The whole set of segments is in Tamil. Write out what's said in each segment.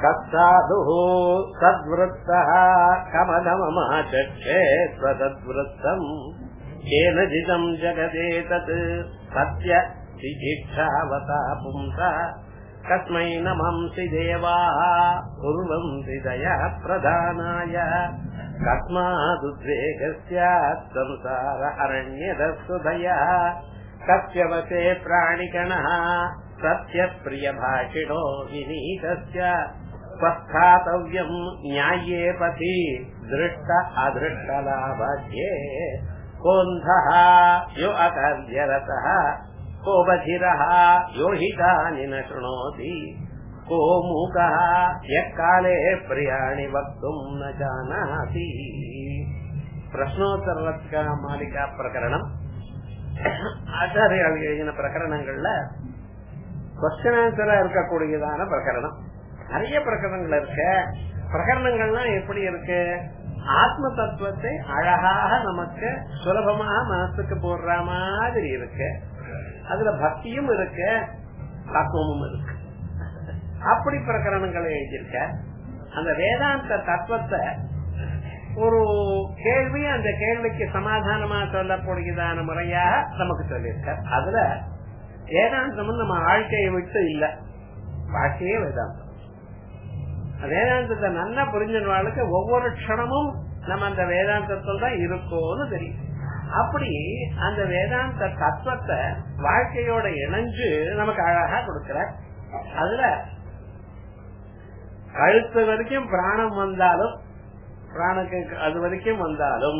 कस्साधुः सद्वृत्तः कमलममाचक्षे स्वसद्वृत्तम् केन जितम् जगदेतत् सत्य चिकित्सावता पुंसः कस्मै नमंसि देवाः कुर्वन्ति दयः प्रधानाय कस्मादुद्वेगस्यात् संसार अरण्यदस्तुदयः कस्य वशे प्राणिगणः सत्यप्रियभाषिणो विनीतस्य स्वस्थातव्यम् न्याय्ये पथि दृष्ट अदृष्टलाभाग्ये कोऽन्धः यो अकार्यरतः को बधिरः यो हितानि न शृणोति को मूकः यः काले प्रियाणि वक्तुम् न जानाति பிரஷ்னோத்தர மாலிகா பிரகரணம் ஆச்சாரியால் எழுதின பிரகரணங்கள்ல கொஸ்டின் ஆன்சரா இருக்கக்கூடியதான பிரகரணம் நிறைய பிரகரணங்கள் இருக்க பிரகரணங்கள்லாம் எப்படி இருக்கு ஆத்ம தத்துவத்தை அழகாக நமக்கு சுலபமாக மனசுக்கு போடுற மாதிரி இருக்கு அதுல பக்தியும் இருக்கு தத்துவமும் இருக்கு அப்படி பிரகரணங்களை எழுதியிருக்க அந்த வேதாந்த தத்துவத்தை ஒரு கேள்வி அந்த கேள்விக்கு சமாதானமா சொல்லக்கூடியதான முறையாக நமக்கு சொல்லியிருக்க அதுல வேதாந்தம் நம்ம வாழ்க்கையை விட்டு இல்ல வாழ்க்கையே வேதாந்தம் வேதாந்தத்தை நல்லா புரிஞ்சவாளுக்கு ஒவ்வொரு க்ஷணமும் நம்ம அந்த வேதாந்தத்தில் தான் இருக்கோம்னு தெரியும் அப்படி அந்த வேதாந்த தத்துவத்தை வாழ்க்கையோட இணைஞ்சு நமக்கு அழகா கொடுக்கிற அதுல கழுத்து வரைக்கும் பிராணம் வந்தாலும் பிராணுக்கு அது வரைக்கும் வந்தாலும்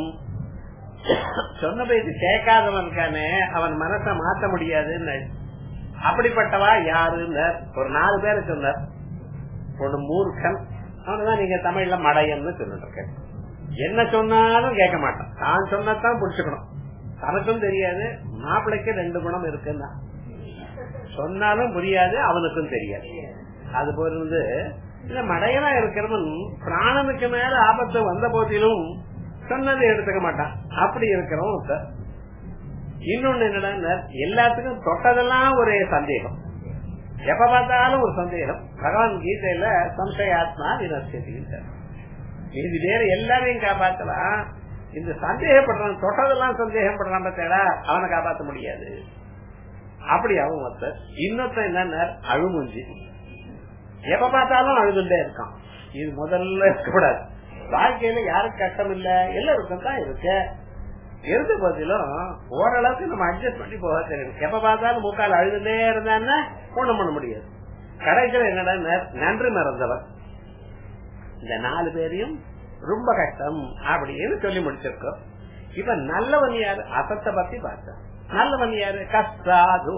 சொன்ன பேச்சு கேட்காதவன் இருக்கானே அவன் மனசை மாத்த முடியாதுன்னு அப்படிப்பட்டவா யாருன்னு ஒரு நாலு பேரை சொன்னார் ஒரு மூர்க்கன் அவனதான் நீங்க தமிழ்ல மடையன்னு சொல்லிட்டு இருக்கேன் என்ன சொன்னாலும் கேட்க மாட்டான் தான் சொன்னதான் புடிச்சுக்கணும் தனக்கும் தெரியாது மாப்பிள்ளைக்கு ரெண்டு குணம் இருக்குன்னா சொன்னாலும் புரியாது அவனுக்கும் தெரியாது அது போல இந்த மடையனா இருக்கிறவன் பிராணனுக்கு மேல ஆபத்து வந்த போதிலும் சொன்னதை எடுத்துக்க மாட்டான் அப்படி இருக்கிறவன் சார் இன்னொன்னு என்னடா எல்லாத்துக்கும் தொட்டதெல்லாம் ஒரே சந்தேகம் எப்ப பார்த்தாலும் ஒரு சந்தேகம் பகவான் கீதையில சம்சயாத்மா வினர்சதி இது வேற எல்லாரையும் காப்பாத்தலாம் இந்த சந்தேகப்படுறான் தொட்டதெல்லாம் சந்தேகப்படுறான் பார்த்தா அவனை காப்பாத்த முடியாது அப்படி அவன் ஒருத்தர் இன்னொருத்தன் என்ன அழுமுஞ்சி எப்ப பார்த்தாலும் அழுதுண்டே இருக்கான் இது முதல்ல இருக்கக்கூடாது வாழ்க்கையில யாருக்கு கஷ்டம் இல்ல எல்லாருக்கும் தான் இருக்கு இருந்த போதிலும் ஓரளவுக்கு நம்ம அட்ஜஸ்ட் பண்ணி போக தெரியும் எப்ப பார்த்தாலும் முக்கால் அழுதுண்டே இருந்தான்னா ஒண்ணும் பண்ண முடியாது கடைசியில் என்னடா நன்றி மறந்தவர் இந்த நாலு பேரையும் ரொம்ப கஷ்டம் அப்படின்னு சொல்லி முடிச்சிருக்கோம் இப்ப நல்லவன் யாரு அசத்தை பத்தி பார்த்தோம் நல்லவன் யாரு கஸ்தாது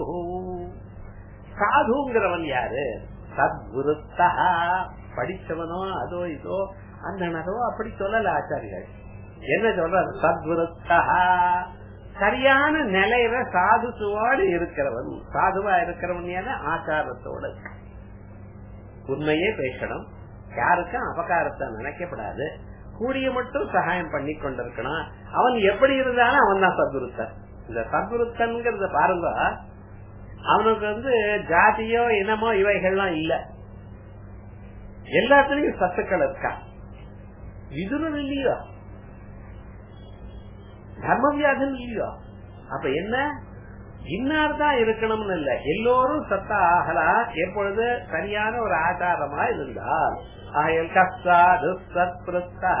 சாதுங்கிறவன் யாரு சத்குருத்தா படிச்சவனோ அதோ இதோ அந்த நகவோ அப்படி சொல்லல ஆச்சாரியாள் என்ன சொல்றாரு சத்குருத்தா சரியான நிலையில சாதுசுவோடு இருக்கிறவன் சாதுவா இருக்கிறவன் ஏன்னா ஆச்சாரத்தோட உண்மையே பேசணும் யாருக்கும் அபகாரத்தை நினைக்கப்படாது கூடிய மட்டும் சகாயம் பண்ணி கொண்டிருக்கணும் அவன் எப்படி இருந்தாலும் அவன் தான் சத்குருத்தன் இந்த சத்குருத்தன்கிறத பாருங்க அவனுக்கு வந்து ஜாதியோ இனமோ இவைகள்லாம் இல்ல எல்லாத்துலயும் சத்துக்கள் இருக்கா விதுரன் இல்லையோ தர்ம வியாதன் இல்லையோ அப்ப என்ன இன்னார் தான் இருக்கணும்னு இல்ல எல்லோரும் சத்தா ஆகலாம் எப்பொழுது சரியான ஒரு ஆச்சாரமா இருந்தால் ஆயல் கஸ்தாது சத்ருத்தா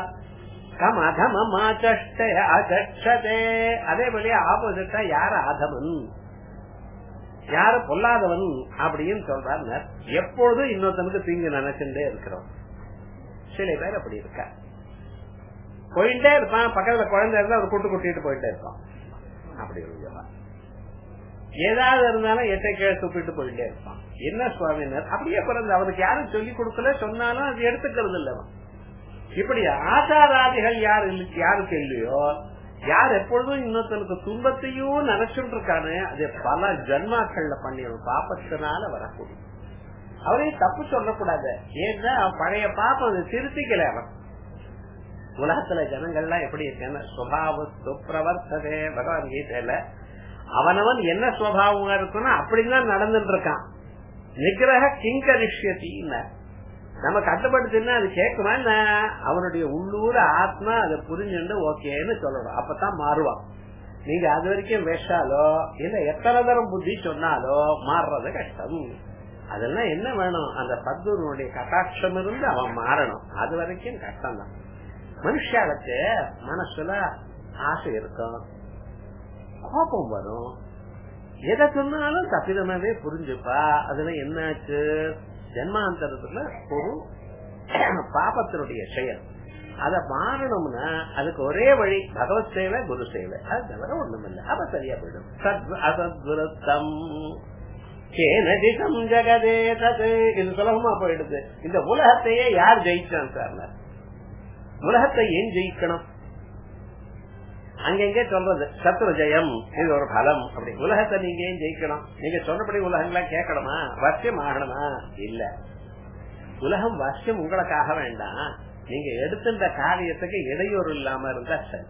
கமதமமாச்சே அதே வழியா ஆப்போசிட்டா யார் ஆதமன் யாரு பொல்லாதவன் அப்படின்னு சொல்றாங்க எப்பொழுதும் இன்னொருத்தனுக்கு தீங்கு நினைச்சுட்டே இருக்கிறோம் சில பேர் அப்படி இருக்க போயிட்டே இருப்பான் பக்கத்துல குழந்தை இருந்தா ஒரு கூட்டு கூட்டிட்டு போயிட்டே இருப்பான் அப்படி ஒரு ஏதாவது இருந்தாலும் எட்டை கீழே துப்பிட்டு போயிட்டே இருப்பான் என்ன சுவாமினர் அப்படியே பிறந்த அவனுக்கு யாரும் சொல்லி கொடுக்கல சொன்னாலும் அது எடுத்துக்கிறது இல்ல அவன் இப்படி ஆசாராதிகள் யாரு யாருக்கு இல்லையோ யார் எப்பொழுதும் இன்னொருத்தனுக்கு துன்பத்தையும் நினைச்சுட்டு இருக்கானு அது பல ஜன்மாக்கள்ல பண்ணிடும் பாப்பத்தினால வரக்கூடிய அவரையும் தப்பு சொல்லக்கூடாது ஏன்னா பழைய பாப்பம் அது திருத்திக்கல அவன் உலகத்துல ஜனங்கள்லாம் எப்படி இருக்கேன்னு சுபாவ சுப்பிரவர்த்ததே பகவான் கீதையில அவனவன் என்ன சுவாவமா இருக்குன்னா அப்படிதான் நடந்துட்டு இருக்கான் நிகிரக கிங்கரிஷ்யத்தின்னு நம்ம கட்டுப்படுத்தினா அது கேட்குமா என்ன அவனுடைய உள்ளூர் ஆத்மா அதை புரிஞ்சுண்டு ஓகேன்னு சொல்லணும் அப்பதான் மாறுவான் நீங்க அது வரைக்கும் பேசாலோ இல்ல எத்தனை தரம் புத்தி சொன்னாலோ மாறுறது கஷ்டம் அதெல்லாம் என்ன வேணும் அந்த பத்மனுடைய கட்டாட்சம் இருந்து அவன் மாறணும் அது வரைக்கும் கஷ்டம் தான் மனுஷாளுக்கு மனசுல ஆசை இருக்கும் கோபம் வரும் எதை சொன்னாலும் தப்பிதமாவே புரிஞ்சுப்பா அதுல என்னாச்சு ஜென்மாந்தரத்துல ஒரு பாபத்தினுடைய செயல் அத மாறணும்னா அதுக்கு ஒரே வழி பகவத் சேவை குரு சேவை அது தவிர ஒண்ணும் இல்லை அப்ப சரியா போயிடும் சத் அசத்குருத்தம் கேனதிகம் ஜெகதே தது இது சுலபமா போயிடுது இந்த உலகத்தையே யார் ஜெயிச்சான் சார் உலகத்தை ஏன் ஜெயிக்கணும் அங்கெங்கே சொல்றது சத்ரு ஜெயம் இது ஒரு பலம் அப்படி உலகத்தை நீங்க ஏன் ஜெயிக்கணும் நீங்க சொன்னபடி உலகங்களாம் கேட்கணுமா வசியம் ஆகணுமா இல்ல உலகம் வசியம் உங்களுக்காக வேண்டாம் நீங்க எடுத்துட்ட காரியத்துக்கு இடையூறு இல்லாம இருந்தா சரி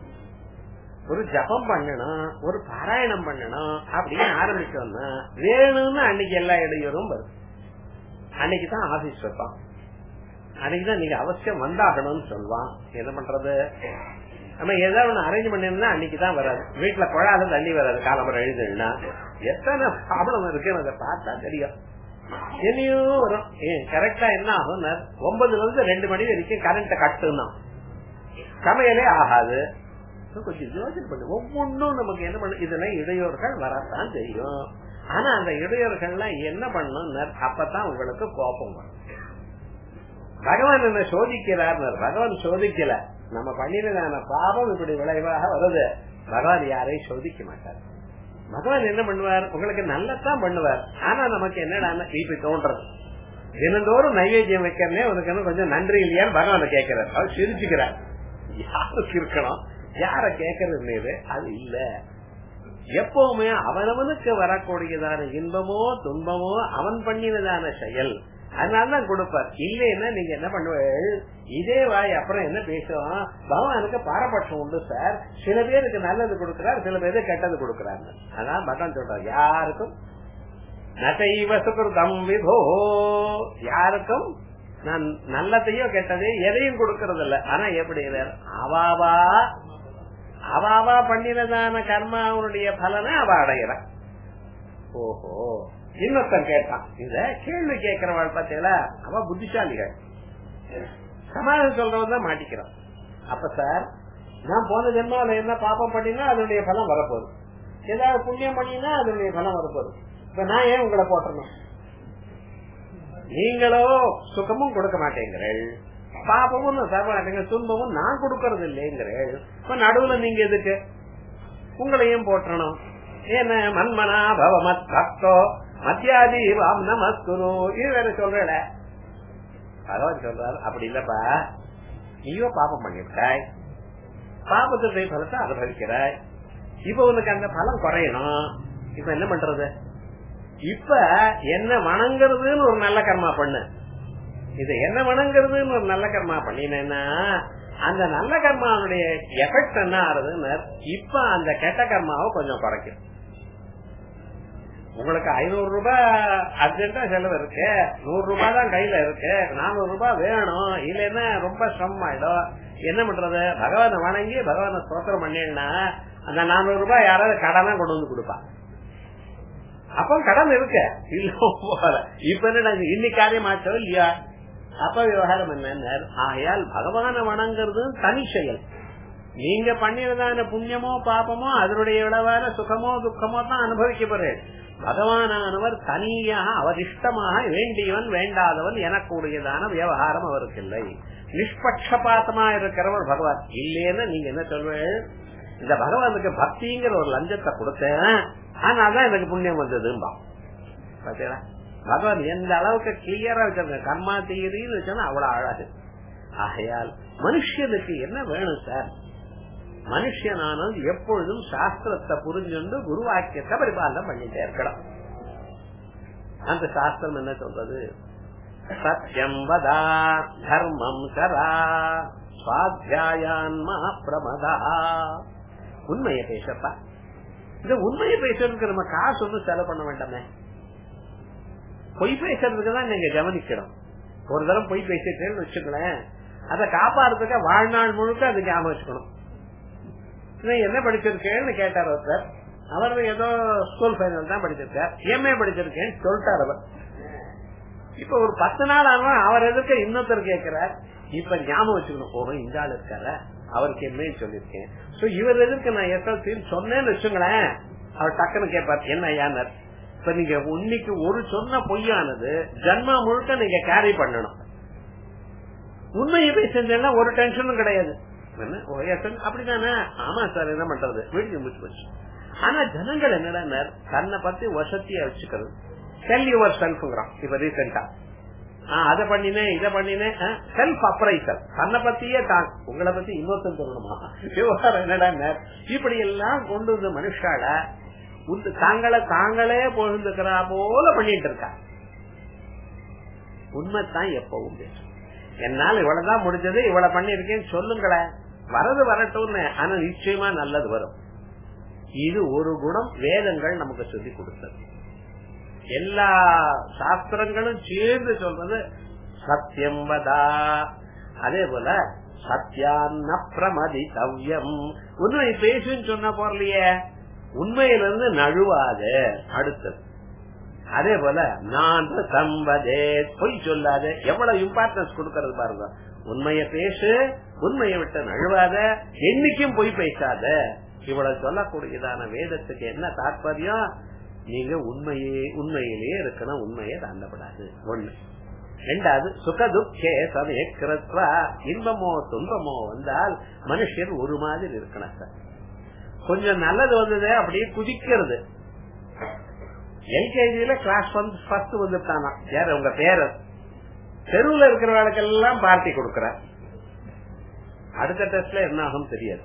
ஒரு ஜபம் பண்ணணும் ஒரு பாராயணம் பண்ணணும் அப்படின்னு ஆரம்பிச்சோம்னா வேணும்னு அன்னைக்கு எல்லா இடையூறும் வரும் அன்னைக்கு தான் ஆபீஸ் வைப்பான் அன்னைக்குதான் நீங்க அவசியம் வந்தாகணும்னு சொல்லுவான் என்ன பண்றது நம்ம ஏதாவது ஒண்ணு அரேஞ்ச் பண்ணிருந்தா அன்னைக்குதான் வராது வீட்டுல குழாத தண்ணி வராது காலம்பரம் எழுதுனா எத்தனை ப்ராப்ளம் இருக்குன்னு அதை பார்த்தா தெரியும் என்னையோ வரும் கரெக்டா என்ன ஆகும் ஒன்பதுல இருந்து ரெண்டு மணி வரைக்கும் கரண்ட் கட்டுனா சமையலே ஆகாது கொஞ்சம் யோசனை பண்ணு ஒவ்வொன்றும் நமக்கு என்ன பண்ணு இதெல்லாம் இடையூறுகள் வரத்தான் தெரியும் ஆனா அந்த இடையூறுகள்லாம் என்ன பண்ணும் அப்பதான் உங்களுக்கு கோபம் வரும் பகவான் என்ன சோதிக்கிறார் பகவான் சோதிக்கல நம்ம பண்ணினதான பாவம் இப்படி விளைவாக வருது பகவான் யாரையும் சோதிக்க மாட்டார் பகவான் என்ன பண்ணுவார் உங்களுக்கு நல்லதான் பண்ணுவார் ஆனா நமக்கு என்னடா இப்படி தோன்றது தினந்தோறும் நைவேத்தியம் வைக்கிறனே உனக்கு கொஞ்சம் நன்றி இல்லையான்னு பகவான கேட்கிறார் அவர் சிரிச்சுக்கிறார் யாருக்கு இருக்கணும் யார கேட்கறது இது அது இல்ல எப்பவுமே அவனவனுக்கு வரக்கூடியதான இன்பமோ துன்பமோ அவன் பண்ணினதான செயல் அதனாலதான் கொடுப்பார் இல்லைன்னா நீங்க என்ன பண்ணுவீங்க இதே வாய் அப்புறம் என்ன பேசுவோம் பகவானுக்கு பாரபட்சம் உண்டு சார் சில பேருக்கு நல்லது கொடுக்கிறார் சில பேருக்கு கெட்டது கொடுக்கிறாங்க அதான் பகவான் சொல்றார் யாருக்கும் நசைவ சுகிருதம் விபோ யாருக்கும் நான் நல்லதையோ கெட்டதே எதையும் கொடுக்கறது இல்ல ஆனா எப்படி அவாவா அவாவா பண்ணினதான கர்மாவுடைய பலனை அவ அடைகிறான் ஓஹோ இன்னொருத்தன் கேட்டான் இத கேள்வி கேட்கிறவள் பாத்தீங்களா அவ புத்திசாலிகள் சமாதானம் சொல்றவன் தான் மாட்டிக்கிறான் அப்ப சார் நான் போன ஜென்மாவில என்ன பாப்பம் பண்ணினா அதனுடைய பலம் வரப்போகுது ஏதாவது புண்ணியம் பண்ணினா அதனுடைய பலம் வரப்போகுது இப்ப நான் ஏன் உங்களை போட்டணும் நீங்களோ சுகமும் கொடுக்க மாட்டேங்கிறேன் பாப்பமும் தர மாட்டேங்க துன்பமும் நான் கொடுக்கறது இல்லைங்கிறேன் இப்ப நடுவுல நீங்க எதுக்கு உங்களையும் போட்டணும் என்ன மன்மனா பவமத் பக்தோ மத்தியாதி வாம் நமஸ்குரு இது வேற சொல்ற பகவான் சொல்றாரு அப்படி இல்லப்பா நீயோ பாப்பம் பண்ணிவிட்டாய் பாபத்துடைய பலத்தை அனுபவிக்கிறாய் இப்ப உனக்கு அந்த பலம் குறையணும் இப்ப என்ன பண்றது இப்ப என்ன வணங்குறதுன்னு ஒரு நல்ல கர்மா பண்ணு இது என்ன வணங்குறதுன்னு ஒரு நல்ல கர்மா பண்ணினேன்னா அந்த நல்ல கர்மாவுடைய எஃபெக்ட் என்ன ஆறுதுன்னு இப்ப அந்த கெட்ட கர்மாவை கொஞ்சம் குறைக்கும் உங்களுக்கு ஐநூறு ரூபாய் அர்ஜென்டா செலவு இருக்கு நூறு ரூபாய் தான் கையில இருக்கு நானூறு ரூபாய் வேணும் இல்லைன்னா ரொம்ப சிரமம் ஆயிடும் என்ன பண்றது பகவான வணங்கி பகவான ஸ்தோத்திரம் பண்ணினா அந்த நானூறு ரூபாய் யாராவது கடனா கொண்டு வந்து கொடுப்பா அப்ப கடன் இருக்கு இல்ல போல இப்ப என்ன இன்னைக்கு காரியம் ஆச்சோ இல்லையா அப்ப விவகாரம் என்ன ஆகையால் பகவான வணங்குறது தனி செயல் நீங்க பண்ணினதான புண்ணியமோ பாப்பமோ அதனுடைய விளைவான சுகமோ துக்கமோ தான் அனுபவிக்க போறேன் பகவானவர் தனியாக அவதிஷ்டமாக வேண்டியவன் வேண்டாதவன் எனக்கூடியதான விவகாரம் அவருக்கு இல்லை நிஷ்பட்சபாத்தமா இருக்கிறவர் பகவான் இல்லேன்னு நீங்க என்ன சொல்வேன் இந்த பகவானுக்கு பக்திங்கிற ஒரு லஞ்சத்தை கொடுத்தேன் ஆனாதான் எனக்கு புண்ணியம் வந்ததும்பா பாத்தீங்களா பகவான் எந்த அளவுக்கு கிளியரா வச்சிருக்க கர்மா தீரின்னு வச்சா அவ்வளவு அழகு ஆகையால் மனுஷனுக்கு என்ன வேணும் சார் மனுஷனானது எப்பொழுதும் சாஸ்திரத்தை புரிஞ்சுண்டு குருவாக்கியத்தை பரிபாலனம் பண்ணிட்டே இருக்கணும் அந்த சாஸ்திரம் என்ன சொல்றது சத்தியம் வதா தர்மம் கரா சுவாத்தியாயான்மா பிரமதா உண்மையை பேசப்பா இந்த உண்மையை பேசுறதுக்கு நம்ம காசு ஒன்றும் செலவு பண்ண வேண்டாமே பொய் பேசுறதுக்கு தான் நீங்க கவனிக்கணும் ஒரு தரம் போய் பேசிட்டேன்னு வச்சுக்கலேன் அதை காப்பாடுறதுக்கு வாழ்நாள் முழுக்க அது ஞாபகம் வச்சுக்கணும் நீ என்ன படிச்சிருக்கேன்னு கேட்டார் ஒருத்தர் அவர் ஏதோ ஸ்கூல் ஃபைனல் தான் படிச்சிருக்கார் எம்ஏ படிச்சிருக்கேன்னு சொல்லிட்டார் அவர் இப்ப ஒரு பத்து நாள் ஆனா அவர் எதுக்கு இன்னொருத்தர் கேட்கிறார் இப்ப ஞாபகம் வச்சுக்கணும் ஓஹோ இந்த ஆள் இருக்காரு அவருக்கு எம்ஏ சொல்லிருக்கேன் சோ இவர் எதுக்கு நான் எஸ்எல்சின்னு சொன்னேன்னு வச்சுங்களேன் அவர் டக்குன்னு கேட்பார் என்ன ஐயானர் இப்ப நீங்க இன்னைக்கு ஒரு சொன்ன பொய்யானது ஜன்மா முழுக்க நீங்க கேரி பண்ணணும் உண்மையை போய் செஞ்சேன்னா ஒரு டென்ஷனும் கிடையாது என்ன OSN அப்படிதானே ஆமா சார் என்ன பண்றது வீடு முடிச்சு போச்சு ஆனா ஜனங்கள் என்னடா தன்னை பத்தி வசதியா வச்சுக்கிறது செல் யுவர் செல்ஃப்ங்கிறான் இப்ப ரீசெண்டா அத பண்ணினேன் இத பண்ணினேன் செல்ஃப் அப்ரைசல் தன்னை பத்தியே தான் உங்களை பத்தி இன்னொருத்தன் சொல்லணுமா விவகாரம் என்னடா இப்படி எல்லாம் கொண்டு வந்து மனுஷால உந்து தாங்களை தாங்களே பொழுந்துக்கிறா போல பண்ணிட்டு இருக்கா உண்மைத்தான் எப்பவும் பேசும் என்னால இவ்வளவுதான் முடிஞ்சது இவ்வளவு பண்ணிருக்கேன்னு சொல்லுங்களேன் வரது வரட்டும்னு ஆனா நிச்சயமா நல்லது வரும் இது ஒரு குணம் வேதங்கள் நமக்கு சொல்லி கொடுத்தது எல்லா சாஸ்திரங்களும் சேர்ந்து சொல்றது சத்தியம் வதா அதே போல சத்தியான்ன பிரமதித்தவ்யம் உண்மை பேசுன்னு சொன்ன போறலையே உண்மையிலிருந்து நழுவாத அடுத்தது அதே போல நான் சம்பதே பொய் சொல்லாத எவ்வளவு இம்பார்ட்டன்ஸ் கொடுக்கறது பாருங்க உண்மைய பேசு உண்மையை விட்டு நழுவாத என்னைக்கும் பொய் பேசாத இவ்வளவு சொல்லக்கூடியதான வேதத்துக்கு என்ன தாற்பயம் நீங்க உண்மையே உண்மையிலேயே இருக்கணும் உண்மையை தாண்டப்படாது ஒண்ணு ரெண்டாவது சுகதுக்கே சமயக்கிரத்வா இன்பமோ துன்பமோ வந்தால் மனுஷன் ஒரு மாதிரி இருக்கணும் சார் கொஞ்சம் நல்லது வந்தது அப்படியே குதிக்கிறது எல்கேஜியில கிளாஸ் ஃபர்ஸ்ட் வந்துட்டானா யார் உங்க பேரர் தெருவுல இருக்கிறவர்களுக்கெல்லாம் பார்ட்டி கொடுக்கற அடுத்த டெஸ்ட்ல என்ன ஆகும் தெரியாது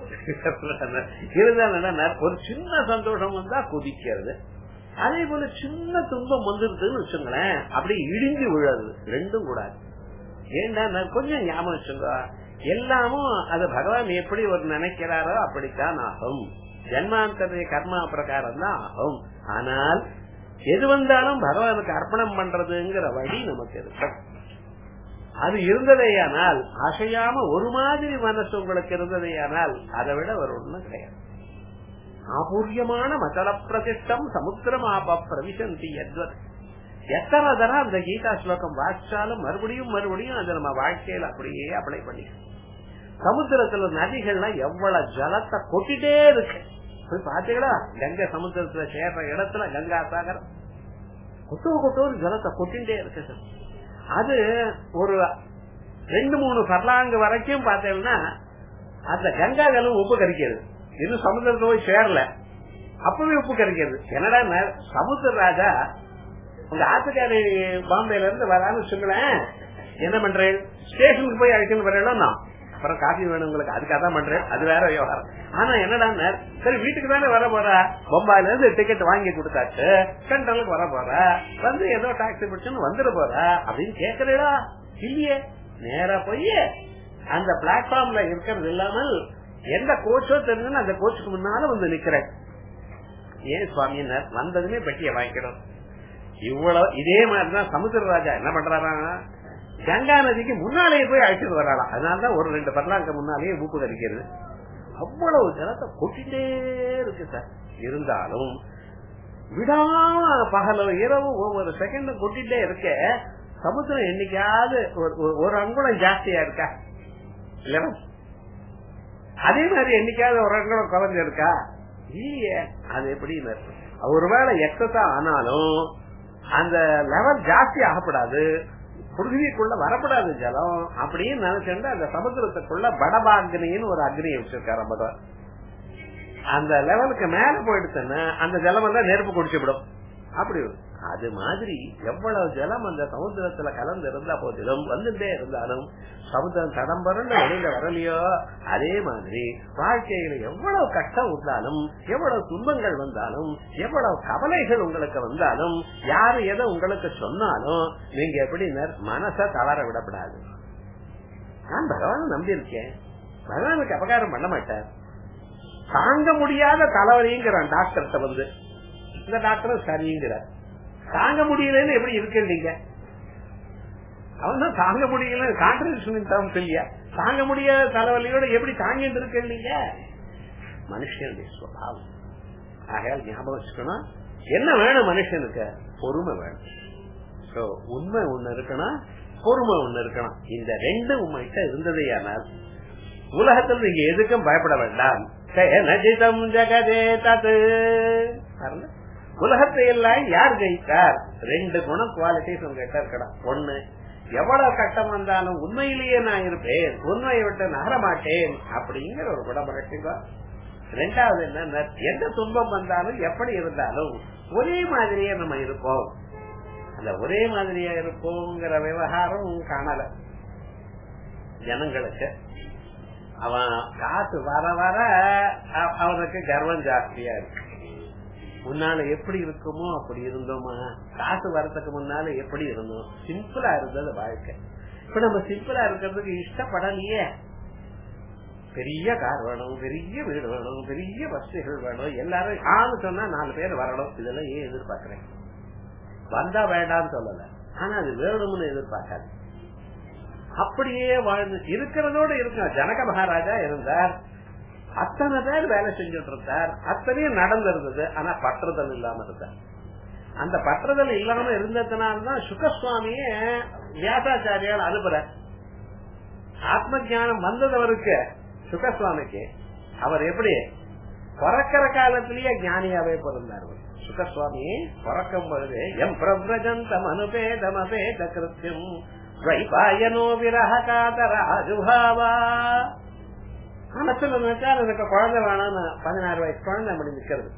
இருந்தாலும் ஒரு சின்ன சந்தோஷம் வந்தா குதிக்கிறது அதே போல சின்ன துன்பம் வந்துருதுன்னு வச்சுங்களேன் அப்படியே இடிஞ்சு விழாது ரெண்டும் கூடாது ஏண்டா கொஞ்சம் ஞாபகம் வச்சுங்க எல்லாமும் அது பகவான் எப்படி ஒரு நினைக்கிறாரோ அப்படித்தான் ஆகும் ஜென்மாந்தரிய கர்மா பிரகாரம் தான் ஆகும் ஆனால் எது வந்தாலும் பகவானுக்கு அர்ப்பணம் பண்றதுங்கிற வழி நமக்கு இருக்கு அது இருந்ததேயானால் அசையாம ஒரு மாதிரி மனசு உங்களுக்கு இருந்ததேயானால் அதை விட ஒரு ஒண்ணும் கிடையாது ஆபூர்யமான மதள பிரதிஷ்டம் சமுத்திரமாப பிரவிசந்தி எத்வத் எத்தனை தரம் அந்த கீதா ஸ்லோகம் வாசிச்சாலும் மறுபடியும் மறுபடியும் அதை நம்ம வாழ்க்கையில அப்படியே அப்ளை பண்ணி சமுத்திரத்துல நதிகள்லாம் எவ்வளவு ஜலத்தை கொட்டிட்டே இருக்கு போய் பாத்தீங்களா கங்கை சமுத்திரத்துல சேர்ற இடத்துல கங்கா சாகர் கொட்டு கொட்டு ஜலத்தை கொட்டிண்டே இருக்கு சார் அது ஒரு ரெண்டு மூணு பர்லாங்கு வரைக்கும் பார்த்தேன்னா அந்த கங்கா ஜலம் உப்பு கரிக்கிறது இன்னும் சமுத்திரத்தை போய் சேரல அப்பவே உப்பு கரிக்கிறது என்னடா சமுத்திர ராஜா உங்க ஆத்துக்காரி பாம்பேல இருந்து வரான்னு சொல்லுவேன் என்ன பண்றேன் ஸ்டேஷனுக்கு போய் அழைக்கணும் வரேன் நான் அப்புறம் காஃபி வேணும் உங்களுக்கு அதுக்காக தான் பண்றேன் அது வேற விவகாரம் ஆனா என்னடா சரி வீட்டுக்கு தானே வர போறா பொம்பாயில இருந்து டிக்கெட் வாங்கி கொடுத்தாச்சு சென்ட்ரலுக்கு வர போறா வந்து ஏதோ டாக்ஸி பிடிச்சுன்னு வந்துட போறா அப்படின்னு கேக்குறீடா இல்லையே நேரா போய் அந்த பிளாட்ஃபார்ம்ல இருக்கிறது இல்லாமல் எந்த கோச்சோ தெரிஞ்சுன்னு அந்த கோச்சுக்கு முன்னால வந்து நிக்கிறேன் ஏன் சுவாமி வந்ததுமே பெட்டியை வாங்கிக்கணும் இவ்வளவு இதே மாதிரிதான் சமுத்திரராஜா என்ன பண்றாரா கங்கா நதிக்கு முன்னாலேயே போய் அழைச்சிட்டு வராளாம் அதனாலதான் ஒரு ரெண்டு பர்லாங்க முன்னாலேயே ஊப்பு கறிக்கிறது அவ்வளவு ஜலத்தை கொட்டிட்டே இருக்கு சார் இருந்தாலும் விடாம பகல இரவு ஒவ்வொரு செகண்டும் கொட்டிட்டே இருக்க சமுத்திரம் என்னைக்காவது ஒரு அங்குலம் ஜாஸ்தியா இருக்கா இல்லையா அதே மாதிரி என்னைக்காவது ஒரு அங்குலம் குறைஞ்சு இருக்கா இல்லையே அது எப்படி ஒருவேளை எக்ஸஸா ஆனாலும் அந்த லெவல் ஜாஸ்தி ஆகப்படாது பிருத்திவிக்குள்ள வரப்படாது ஜலம் அப்படின்னு நினைச்சுட்டு அந்த சமுத்திரத்துக்குள்ள படபாக்னின்னு ஒரு அக்னியை வச்சிருக்காரு பகவான் அந்த லெவலுக்கு மேல போயிடுச்சுன்னா அந்த ஜலம் எல்லாம் நெருப்பு குடிச்சு விடும் அப்படி அது மாதிரி எவ்வளவு ஜலம் அந்த சமுத்திரத்துல கலந்து இருந்தா போதிலும் வந்துட்டே இருந்தாலும் சமுத்திரம் தடம்பரன்னு வெளியில வரலையோ அதே மாதிரி வாழ்க்கையில எவ்வளவு கஷ்டம் வந்தாலும் எவ்வளவு துன்பங்கள் வந்தாலும் எவ்வளவு கவலைகள் உங்களுக்கு வந்தாலும் யாரு எதை உங்களுக்கு சொன்னாலும் நீங்க எப்படி மனச தளர விடப்படாது நான் பகவான் நம்பி இருக்கேன் பகவானுக்கு அபகாரம் பண்ண மாட்டேன் தாங்க முடியாத தலைவலிங்கிறான் டாக்டர்கிட்ட வந்து இந்த டாக்டர் சரிங்கிறார் தாங்க முடியலன்னு எப்படி இருக்கு நீங்க அவன் தான் தாங்க முடியல கான்ட்ரிபியூஷன் டேர்ம்ஸ் இல்லையா தாங்க முடியாத தலைவலியோட எப்படி தாங்கிட்டு இருக்க நீங்க மனுஷனுடைய சுவாவம் ஆகையால் ஞாபகம் வச்சுக்கணும் என்ன வேணும் மனுஷனுக்கு பொறுமை வேணும் சோ உண்மை ஒண்ணு இருக்கணும் பொறுமை ஒண்ணு இருக்கணும் இந்த ரெண்டு உண்மைகிட்ட இருந்ததேயானால் உலகத்தில் நீங்க எதுக்கும் பயப்பட வேண்டாம் நஜிதம் ஜெகதே தது உலகத்தை எல்லாம் யார் ஜெயித்தார் ரெண்டு குணம் குவாலிட்டிஸ் உங்ககிட்ட இருக்கணும் ஒண்ணு எவ்வளவு கட்டம் வந்தாலும் உண்மையிலேயே நான் இருப்பேன் உண்மையை விட்டு நகர மாட்டேன் அப்படிங்கிற ஒரு குணம் வளர்ச்சிங்க ரெண்டாவது என்ன எந்த துன்பம் வந்தாலும் எப்படி இருந்தாலும் ஒரே மாதிரியே நம்ம இருப்போம் அந்த ஒரே மாதிரியா இருப்போங்கிற விவகாரம் காணல ஜனங்களுக்கு அவன் காசு வர வர அவனுக்கு கர்வம் ஜாஸ்தியா இருக்கு முன்னால எப்படி இருக்குமோ அப்படி இருந்தோமா காசு வரதுக்கு முன்னால எப்படி இருந்தோம் சிம்பிளா இருந்தது வாழ்க்கை இப்ப நம்ம சிம்பிளா இருக்கிறதுக்கு இஷ்டப்படலையே பெரிய கார் வேணும் பெரிய வீடு வேணும் பெரிய வசதிகள் வேணும் எல்லாரும் ஆணு சொன்னா நாலு பேர் வரணும் இதெல்லாம் ஏன் எதிர்பார்க்கிறேன் வந்தா வேண்டாம்னு சொல்லல ஆனா அது வேணும்னு எதிர்பார்க்காது அப்படியே வாழ்ந்து இருக்கிறதோட இருக்க ஜனக மகாராஜா இருந்தார் அத்தனை பேர் வேலை செஞ்சுட்டு இருந்தார் அத்தனையும் நடந்திருந்தது ஆனா பற்றுதல் இல்லாம இருந்தார் அந்த பற்றுதல் இல்லாம இருந்ததுனால்தான் சுகசுவாமிய வியாசாச்சாரியால் அனுப்புற ஆத்ம ஜானம் வந்ததவருக்கு சுகசுவாமிக்கு அவர் எப்படி பிறக்கிற காலத்திலேயே ஞானியாவே பிறந்தார் சுகசுவாமி பிறக்கும் பொழுது எம் பிரபிரஜந்தம் அனுபேதம் அபேத கிருத்தியம் வைபாயனோ விரக காதர அஜுபாவா மனசுல நினைச்சா எனக்கு குழந்தை வேணும்னு பதினாறு வயசு குழந்தை அப்படி நிக்கிறது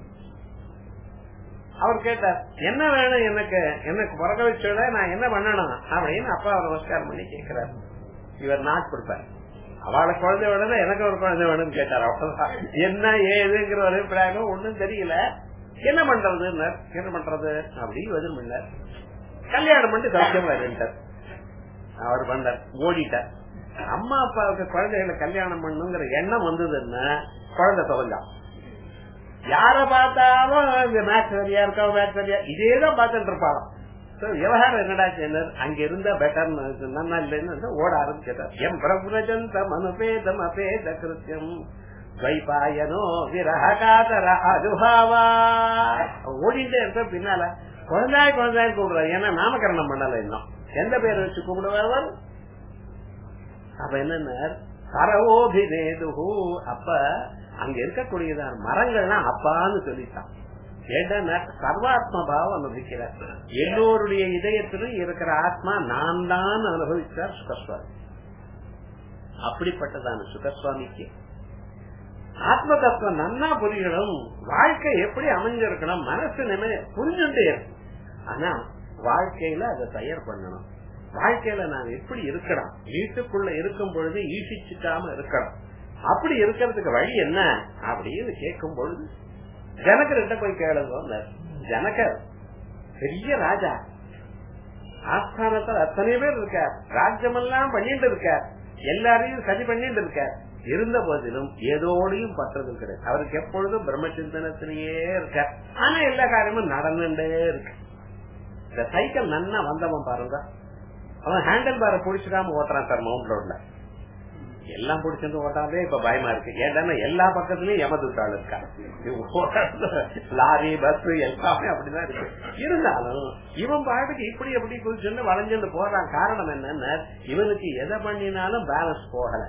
அவர் கேட்டார் என்ன வேணும் எனக்கு எனக்கு பிறக்க வச்சோட நான் என்ன பண்ணணும் அப்படின்னு அப்பா நமஸ்காரம் பண்ணி கேட்கிறார் இவர் நாட் கொடுப்பார் அவளுக்கு குழந்தை வேணும் எனக்கு ஒரு குழந்தை வேணும்னு கேட்டார் அவ்வளவுதான் என்ன ஏதுங்கிற ஒரு அபிப்பிராயம் ஒண்ணும் தெரியல என்ன பண்றது என்ன பண்றது அப்படி எதுவும் பண்ணார் கல்யாணம் பண்ணி சௌக்கியமா இருந்தார் அவர் பண்ணார் ஓடிட்டார் அம்மா அப்பாவுக்கு குழந்தைகளை கல்யாணம் பண்ணுங்கிற எண்ணம் வந்ததுன்னா குழந்தை தொலைஞ்சான் யார பார்த்தாலும் இந்த மேட்ச் சரியா இருக்கா மேட்ச் சரியா இதேதான் பார்த்துட்டு இருப்பாங்க விவகாரம் என்னடா செய்யணும் அங்க இருந்த பெட்டர் நல்லா இல்லைன்னு ஓட ஆரம்பிச்சிட்டார் எம் பிரபுரஜந்தம் அனுபேதம் அபேத கிருத்தியம் வைபாயனோ விரகாதர அதுபாவா ஓடிட்டே இருக்க பின்னால குழந்தாய் குழந்தாய் கூப்பிடுறாரு ஏன்னா நாமகரணம் பண்ணல இன்னும் எந்த பேர் வச்சு கூப்பிடுவார் அப்ப என்ன சரவோபிநேது அப்ப அங்க இருக்கக்கூடியதான் மரங்கள்லாம் அப்பான்னு சொல்லிட்டான் ஏன்னா சர்வாத்ம பாவம் அனுபவிக்கிறார் எல்லோருடைய இதயத்திலும் இருக்கிற ஆத்மா நான் தான் அனுபவிச்சார் சுகஸ்வாமி அப்படிப்பட்டதான சுகஸ்வாமிக்கு ஆத்ம தத்துவம் நன்னா புரியணும் வாழ்க்கை எப்படி அமைஞ்சிருக்கணும் மனசு நிமை புரிஞ்சுட்டே இருக்கும் ஆனா வாழ்க்கையில அதை தயார் பண்ணணும் வாழ்க்கையில நான் எப்படி இருக்கணும் வீட்டுக்குள்ள இருக்கும் பொழுது ஈசிச்சுக்காம இருக்கணும் அப்படி இருக்கிறதுக்கு வழி என்ன அப்படின்னு கேட்கும் பொழுது ஜனகர்கிட்ட போய் கேளுங்க ஜனகர் பெரிய ராஜா ஆஸ்தானத்தில் அத்தனை பேர் இருக்கார் ராஜ்யமெல்லாம் பண்ணிட்டு இருக்கார் எல்லாரையும் சரி பண்ணிட்டு இருக்கார் இருந்த போதிலும் ஏதோடையும் பற்றது கிடையாது அவருக்கு எப்பொழுதும் பிரம்மச்சிந்தனத்திலேயே இருக்கார் ஆனா எல்லா காரியமும் நடந்துட்டே இருக்கு இந்த சைக்கிள் நன்னா வந்தவன் பாருங்க அவன் ஹேண்டில் பார புடிச்சுக்காம ஓட்டுறான் சார் மவுண்ட் ரோட்ல எல்லாம் பிடிச்சிட்டு ஓட்டாதே இப்ப பயமா இருக்கு ஏன்னா எல்லா பக்கத்துலயும் எமதுட்டாள் இருக்கா லாரி பஸ் எல்லாமே அப்படிதான் இருக்கு இருந்தாலும் இவன் பாட்டுக்கு இப்படி எப்படி குதிச்சுன்னு வளைஞ்சுட்டு போறான் காரணம் என்னன்னா இவனுக்கு எதை பண்ணினாலும் பேலன்ஸ் போகல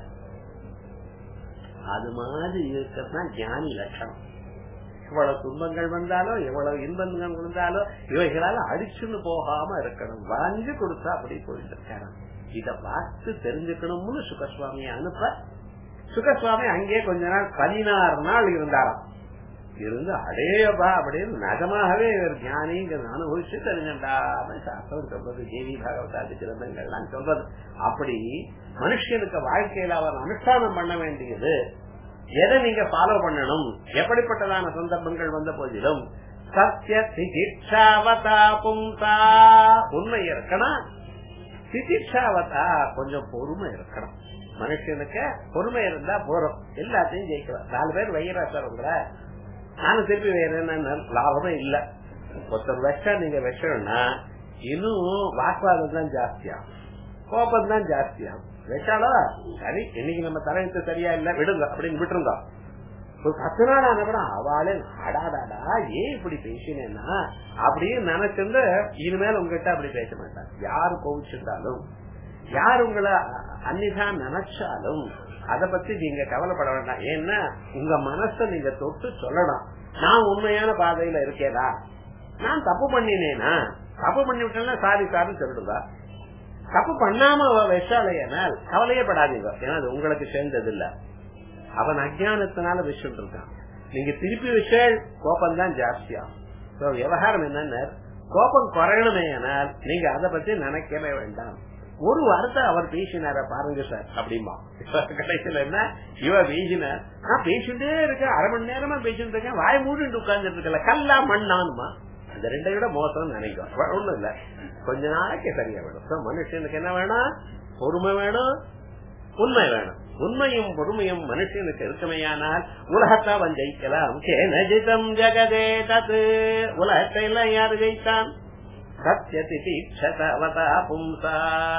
அது மாதிரி இருக்கிறது ஞானி லட்சணம் எவ்வளவு துன்பங்கள் வந்தாலும் எவ்வளவு இன்பங்கள் வந்தாலும் இவைகளால அடிச்சுன்னு போகாம இருக்கணும் வளைஞ்சு கொடுத்தா அப்படி போயிட்டு இருக்காரு இத பார்த்து தெரிஞ்சுக்கணும்னு சுகசுவாமி அனுப்ப சுகசுவாமி அங்கே கொஞ்ச நாள் பதினாறு நாள் இருந்தாராம் இருந்து அடேபா அப்படின்னு நிஜமாகவே இவர் ஞானிங்கிறத அனுபவிச்சு தெரிஞ்சுட்டாம சாஸ்திரம் சொல்றது தேவி பாகவதாதி கிரந்தங்கள்லாம் சொல்றது அப்படி மனுஷனுக்கு வாழ்க்கையில அவன் அனுஷ்டானம் பண்ண வேண்டியது எதை நீங்க ஃபாலோ பண்ணணும் எப்படிப்பட்டதான சந்தர்ப்பங்கள் வந்த போதிலும் சத்திய சிகிச்சாவதா பும்சா உண்மை இருக்கணும் சிகிச்சாவதா கொஞ்சம் பொறுமை இருக்கணும் மனுஷனுக்கு பொறுமை இருந்தா போறோம் எல்லாத்தையும் ஜெயிக்கலாம் நாலு பேர் வைக்கிறா சார் உங்களை நானும் திருப்பி வேற என்ன லாபமே இல்ல ஒருத்தர் வச்சா நீங்க வச்சோம்னா இன்னும் வாக்குவாதம் தான் ஜாஸ்தியா கோபம் தான் ஜாஸ்தியாகும் வச்சாலோ சரி இன்னைக்கு நம்ம தலையெழுத்து சரியா இல்ல விடுங்க அப்படின்னு விட்டுருங்க ஒரு பத்து நாள் ஆன கூட அவளே அடாடாடா ஏன் இப்படி பேசினேன்னா அப்படின்னு நினைச்சிருந்து இனிமேல் உங்ககிட்ட அப்படி பேச மாட்டான் யாரு கோவிச்சிருந்தாலும் யார் உங்களை அன்னிதா நினைச்சாலும் அத பத்தி நீங்க கவலைப்பட வேண்டாம் ஏன்னா உங்க மனச நீங்க தொட்டு சொல்லணும் நான் உண்மையான பாதையில இருக்கேதா நான் தப்பு பண்ணினேனா தப்பு பண்ணி விட்டேன்னா சாரி சாரி சொல்லுங்க தப்பு பண்ணாம அவ விஷாலையானால் கவலையே படாதீங்க ஏன்னா அது உங்களுக்கு சேர்ந்தது இல்ல அவன் அஜானத்தினால விஷயம் இருக்கான் நீங்க திருப்பி விஷயம் கோபம் தான் ஜாஸ்தியாகும் So, விவகாரம் என்னன்னா கோபம் குறையணுமே ஆனால் நீங்க அதை பத்தி நினைக்கவே வேண்டாம் ஒரு வாரத்தை அவர் பேசினார பாருங்க சார் அப்படிம்பா கடைசியில என்ன இவ பேசினார் நான் பேசிட்டே இருக்கேன் அரை மணி நேரமா பேசிட்டு இருக்கேன் வாய் மூடிட்டு உட்கார்ந்துட்டு இருக்கல கல்லா மண்ணானுமா அந்த ரெண்டை விட மோசம் நினைக்கும் ஒண்ணும் இல்ல கொஞ்ச நாளைக்கு சரியா வேணும் So, மனுஷனுக்கு என்ன வேணும் பொறுமை வேணும் உண்மை வேணும் உண்மையும் பொறுமையும் மனுஷனுக்கு இருக்குமையானால் உலகத்தை அவன் ஜெயிக்கலாம் கேனஜிதம் ஜெகதே தத்து உலகத்தை எல்லாம் யாரு ஜெயித்தான் சத்யதிதீட்சதவதா பும்சா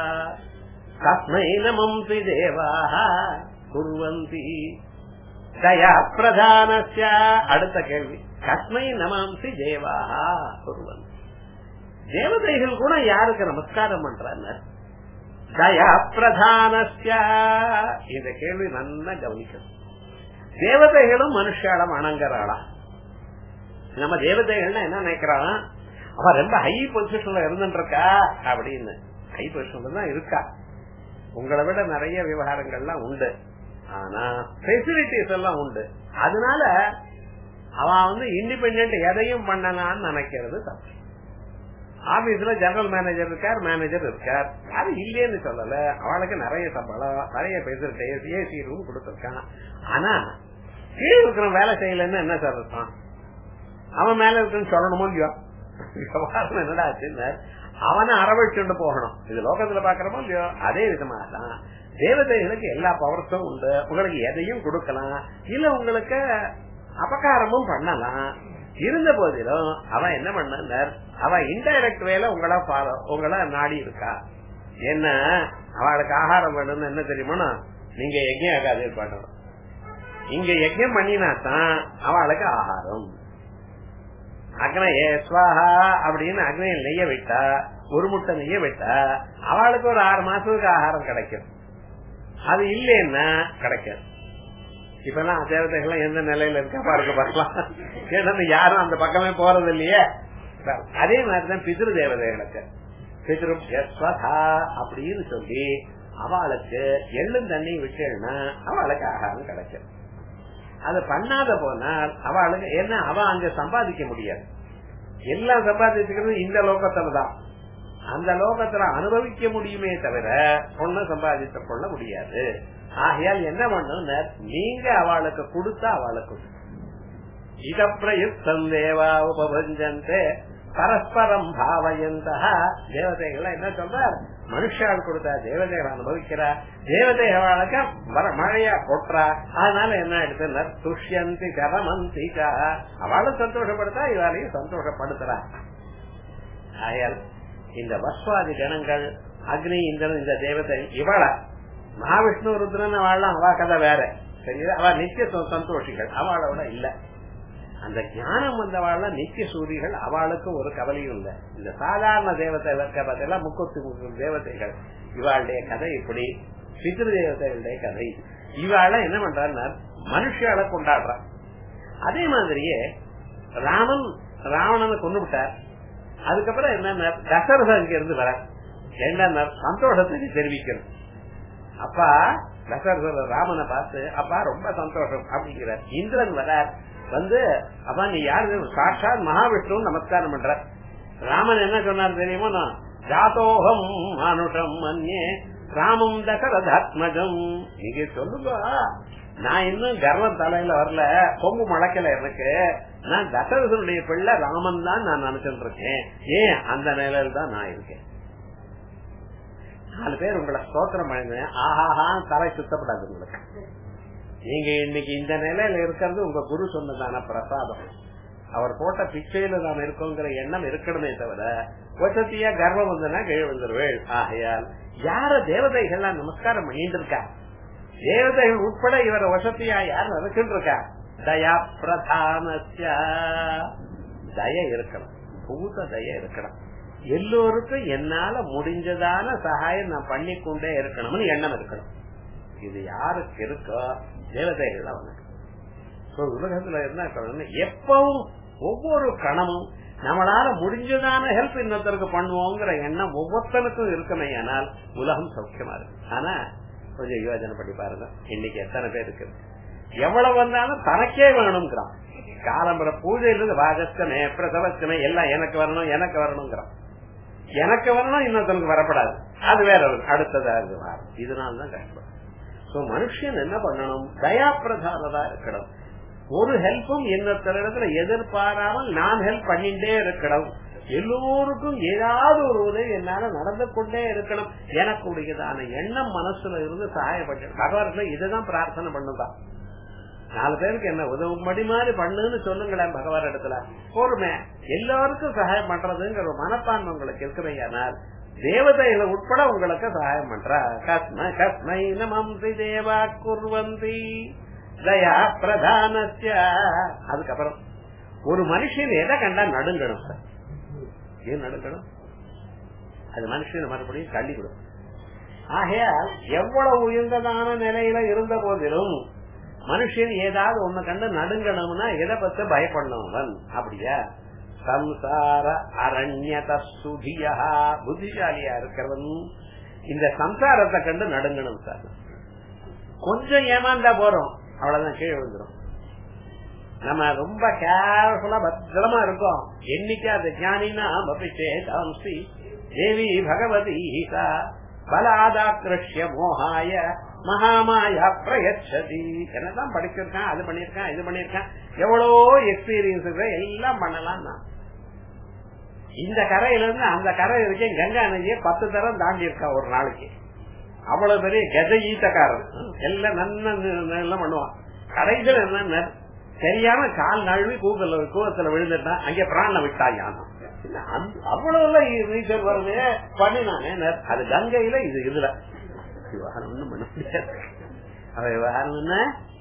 கஸ்மை நமம்பி தேவாக குர்வந்தி தயா பிரதானஸ்ய அடுத்த கேள்வி கஸ்மை நமாம்சி தேவாக குர்வந்தி தேவதைகள் கூட யாருக்கு நமஸ்காரம் பண்றாங்க தயா பிரதானஸ்ய இந்த கேள்வி நல்லா கவனிக்கணும் தேவதைகளும் மனுஷாலம் அணங்குறாளா நம்ம தேவதைகள்னா என்ன நினைக்கிறான் அவ ரொம்ப ஹை பொசிஷன்ல இருந்துருக்கா அப்படின்னு ஹை பொசிஷன்ல தான் இருக்கா உங்களை விட நிறைய விவகாரங்கள்லாம் உண்டு ஆனா பெசிலிட்டிஸ் எல்லாம் உண்டு அதனால அவன் வந்து இண்டிபெண்ட் எதையும் பண்ணலாம்னு நினைக்கிறது தப்பு ஆபீஸ்ல ஜெனரல் மேனேஜர் இருக்கார் மேனேஜர் இருக்கார் யாரும் இல்லேன்னு சொல்லல அவளுக்கு நிறைய சம்பளம் நிறைய பெசிலிட்டிஸ் ஏசி ரூம் கொடுத்திருக்கான் ஆனா கீழே இருக்கிற வேலை செய்யலன்னு என்ன சார் இருப்பான் அவன் மேல இருக்குன்னு சொல்லணுமோ இல்லையோ விவகாரம் என்னடா ஆச்சுன்னு அவனை அரவழிச்சுண்டு போகணும் இது லோகத்துல பாக்குறமோ இல்லையோ அதே விதமா தான் தேவதைகளுக்கு எல்லா பவர்ஸும் உண்டு உங்களுக்கு எதையும் கொடுக்கலாம் இல்ல உங்களுக்கு அபகாரமும் பண்ணலாம் இருந்த போதிலும் அவன் என்ன பண்ணார் அவன் இன்டைரக்ட் வேல உங்கள உங்கள நாடி இருக்கா என்ன அவளுக்கு ஆகாரம் வேணும்னு என்ன தெரியுமா நீங்க யஜ்யம் ஆகாது பண்ணணும் இங்க யஜ்யம் பண்ணினா தான் அவளுக்கு ஆகாரம் அக்னயே ஸ்வாஹா அப்படின்னு அக்னையில் நெய்ய விட்டா ஒரு முட்டை நெய்ய விட்டா அவளுக்கு ஒரு ஆறு மாசத்துக்கு ஆகாரம் கிடைக்கும் அது இல்லைன்னா கிடைக்காது இப்ப எல்லாம் தேவதைகள் எந்த நிலையில இருக்கா பாருங்க பார்க்கலாம் ஏன்னா யாரும் அந்த பக்கமே போறது இல்லையே அதே மாதிரிதான் பிதிரு தேவதைகளுக்கு பிதிரு அப்படின்னு சொல்லி அவளுக்கு எள்ளும் தண்ணி விட்டேன்னா அவளுக்கு ஆகாரம் கிடைக்கும் அது பண்ணாத போனால் அவளுக்கு என்ன அவ அங்க சம்பாதிக்க முடியாது எல்லாம் சம்பாதிச்சுக்கிறது இந்த லோகத்துல தான் அந்த லோகத்துல அனுபவிக்க முடியுமே தவிர ஒன்னும் சம்பாதித்து கொள்ள முடியாது ஆகையால் என்ன பண்ணும் நீங்க அவளுக்கு கொடுத்தா அவளுக்கு இதப்பிரயுக்தம் தேவா உபபஞ்சந்தே பரஸ்பரம் பாவயந்த தேவதைகள் என்ன சொல்றார் மனுஷால் கொடுத்தா தேவதைகள் அனுபவிக்கிறா தேவதைகளுக்கு மழையா கொட்டுறா அதனால என்ன எடுத்து துஷ்யந்தி கரமந்தி அவளும் சந்தோஷப்படுத்தா இவாளையும் சந்தோஷப்படுத்துறா ஆயால் இந்த வஸ்வாதி கணங்கள் அக்னி இந்திரன் இந்த தேவதை இவள மகாவிஷ்ணு ருத்ரன் அவள்லாம் அவ கதை வேற சரியா அவ நித்திய சந்தோஷிகள் அவளோட இல்ல அந்த ஞானம் வந்தவாள் நித்திய சூரிகள் அவளுக்கு ஒரு கவலையும் இல்ல இந்த சாதாரண தேவதை பார்த்தெல்லாம் முக்கொத்து முக்கு தேவதைகள் இவாளுடைய கதை இப்படி பித்ரு தேவதைகளுடைய கதை இவாள என்ன பண்றான்னா மனுஷால கொண்டாடுறா அதே மாதிரியே ராமன் ராவணனை கொண்டு விட்டார் அதுக்கப்புறம் என்ன தசரதன் இங்க இருந்து வர என்ன சந்தோஷத்தை தெரிவிக்கணும் அப்பா தசரத ராமனை பார்த்து அப்பா ரொம்ப சந்தோஷம் அப்படிங்கிறார் இந்திரன் வரார் வந்து அப்பா நீ யாரு சாட்சாத் மகாவிஷ்ணு நமஸ்காரம் பண்ற ராமன் என்ன சொன்னார் தெரியுமா நான் ஜாதோகம் மானுஷம் மன்யே ராமம் தசரதாத்மஜம் நீங்க சொல்லுங்க நான் இன்னும் கர்வம் தலையில வரல கொம்பு முளைக்கல எனக்கு நான் தசரதனுடைய பிள்ளை ராமன் தான் நான் நினைச்சிட்டு இருக்கேன் ஏன் அந்த நிலையில தான் நான் இருக்கேன் நாலு பேர் உங்களை ஸ்தோத்திரம் பண்ணுங்க ஆஹாஹா தலை சுத்தப்படாது உங்களுக்கு நீங்க இன்னைக்கு இந்த நிலையில இருக்கிறது உங்க குரு சொன்னதான பிரசாதம் அவர் போட்ட பிச்சையில நாம் இருக்கோங்கிற எண்ணம் இருக்கணுமே தவிர வசதியா கர்வம் வந்தனா கீழே வந்துருவேள் ஆகையால் யார தேவதைகள்லாம் நமஸ்காரம் பண்ணிட்டு இருக்கா தேவதைகள் உட்பட இவர வசதியா யார் நடக்கிட்டு இருக்கா தயா பிரதானஸ்ய தய இருக்கணும் பூத தய இருக்கணும் எல்லோருக்கும் என்னால முடிஞ்சதான சகாயம் நான் பண்ணிக்கொண்டே இருக்கணும்னு எண்ணம் இருக்கணும் இது யாருக்கு இருக்கோ தேவதைகள் அவனுக்கு So, உலகத்துல என்ன இருக்கணும்னா எப்பவும் ஒவ்வொரு கணமும் நம்மளால முடிஞ்சதான ஹெல்ப் இன்னொருத்தருக்கு பண்ணுவோங்கிற எண்ணம் ஒவ்வொருத்தனுக்கும் இருக்குமே ஆனால் உலகம் சௌக்கியமா இருக்கு ஆனா கொஞ்சம் யோஜனை பண்ணி பாருங்க இன்னைக்கு எத்தனை பேர் இருக்கு எவ்வளவு வந்தாலும் தனக்கே வேணுங்கிறான் காலம்பர பூஜையிலிருந்து வாகஸ்தமே பிரசவஸ்தமே எல்லாம் எனக்கு வரணும் எனக்கு வரணுங்கிறான் எனக்கு வரணும் இன்னொருத்தனுக்கு வரப்படாது அது வேற ஒரு அடுத்ததா இது வரும் இதனால்தான் கஷ்டம் சோ மனுஷன் என்ன பண்ணணும் தயாப்பிரதானதா இருக்கணும் ஒரு ஹெல்ப்பும் இன்னொருத்தரிடத்துல எதிர்பாராமல் நான் ஹெல்ப் பண்ணிட்டே இருக்கணும் எல்லோருக்கும் ஏதாவது ஒரு உதவி என்னால நடந்து கொண்டே இருக்கணும் எனக்கு உடையதான எண்ணம் மனசுல இருந்து சகாயப்பட்டு பகவான்ல இதுதான் பிரார்த்தனை பண்ணுதான் நாலு பேருக்கு என்ன உதவும்படி மாதிரி பண்ணுன்னு சொல்லுங்களேன் பகவான் இடத்துல பொறுமை எல்லாருக்கும் சகாயம் பண்றதுங்கிற ஒரு மனப்பான்மை உங்களுக்கு இருக்கிறையானால் தேவதைகளை உட்பட உங்களுக்கு சகாயம் பண்றா கஸ்ம கஸ்மை நமம்சி தேவா குர்வந்தி தயா பிரதானஸ்ய அதுக்கப்புறம் ஒரு மனுஷன் எதை கண்டா நடுங்கணும் சார் ஏன் நடுங்கணும் அது மனுஷன் மறுபடியும் தள்ளிவிடும் ஆகையால் எவ்வளவு உயர்ந்ததான நிலையில இருந்த போதிலும் மனுஷன் ஏதாவது ஒண்ணு கண்டு நடுங்கணும்னா எதை பத்தி பயப்படணும் அப்படியா சம்சார அரண்யத சுதியா புத்திசாலியா இருக்கிறவன் இந்த சம்சாரத்தை கண்டு நடுங்கணும் சார் கொஞ்சம் ஏமாந்தா போறோம் அவ்வளவுதான் கீழே விழுந்துரும் நம்ம ரொம்ப கேர்ஃபுல்லா பத்திரமா இருக்கோம் என்னைக்கு அது ஞானினா பபிஷேதாம்சி தேவி பகவதி ஈசா பலாதாக்கிருஷ்ய மோகாய மகாமாயா பிரயச்சதி என்னதான் படிச்சிருக்கான் அது பண்ணிருக்கான் இது பண்ணிருக்கான் எவ்வளவோ எக்ஸ்பீரியன்ஸ் எல்லாம் பண்ணலாம் நான் இந்த கரையில இருந்து அந்த கரை வரைக்கும் கங்கா நதியை பத்து தரம் தாண்டி இருக்கா ஒரு நாளைக்கு அவ்வளவு பெரிய கஜ ஈத்தக்காரன் எல்லாம் நன்ன எல்லாம் பண்ணுவான் கடைசியில் என்ன சரியான கால் நழுவி கூக்கல்ல கூவத்துல விழுந்துட்டான் அங்கே பிராண விட்டாயான் அவ்வளவு நீச்சல் வருது பண்ணினானே அது கங்கையில இது இதுல விவகாரம் ஒண்ணும் பண்ண முடியாது அவ விவகாரம் என்ன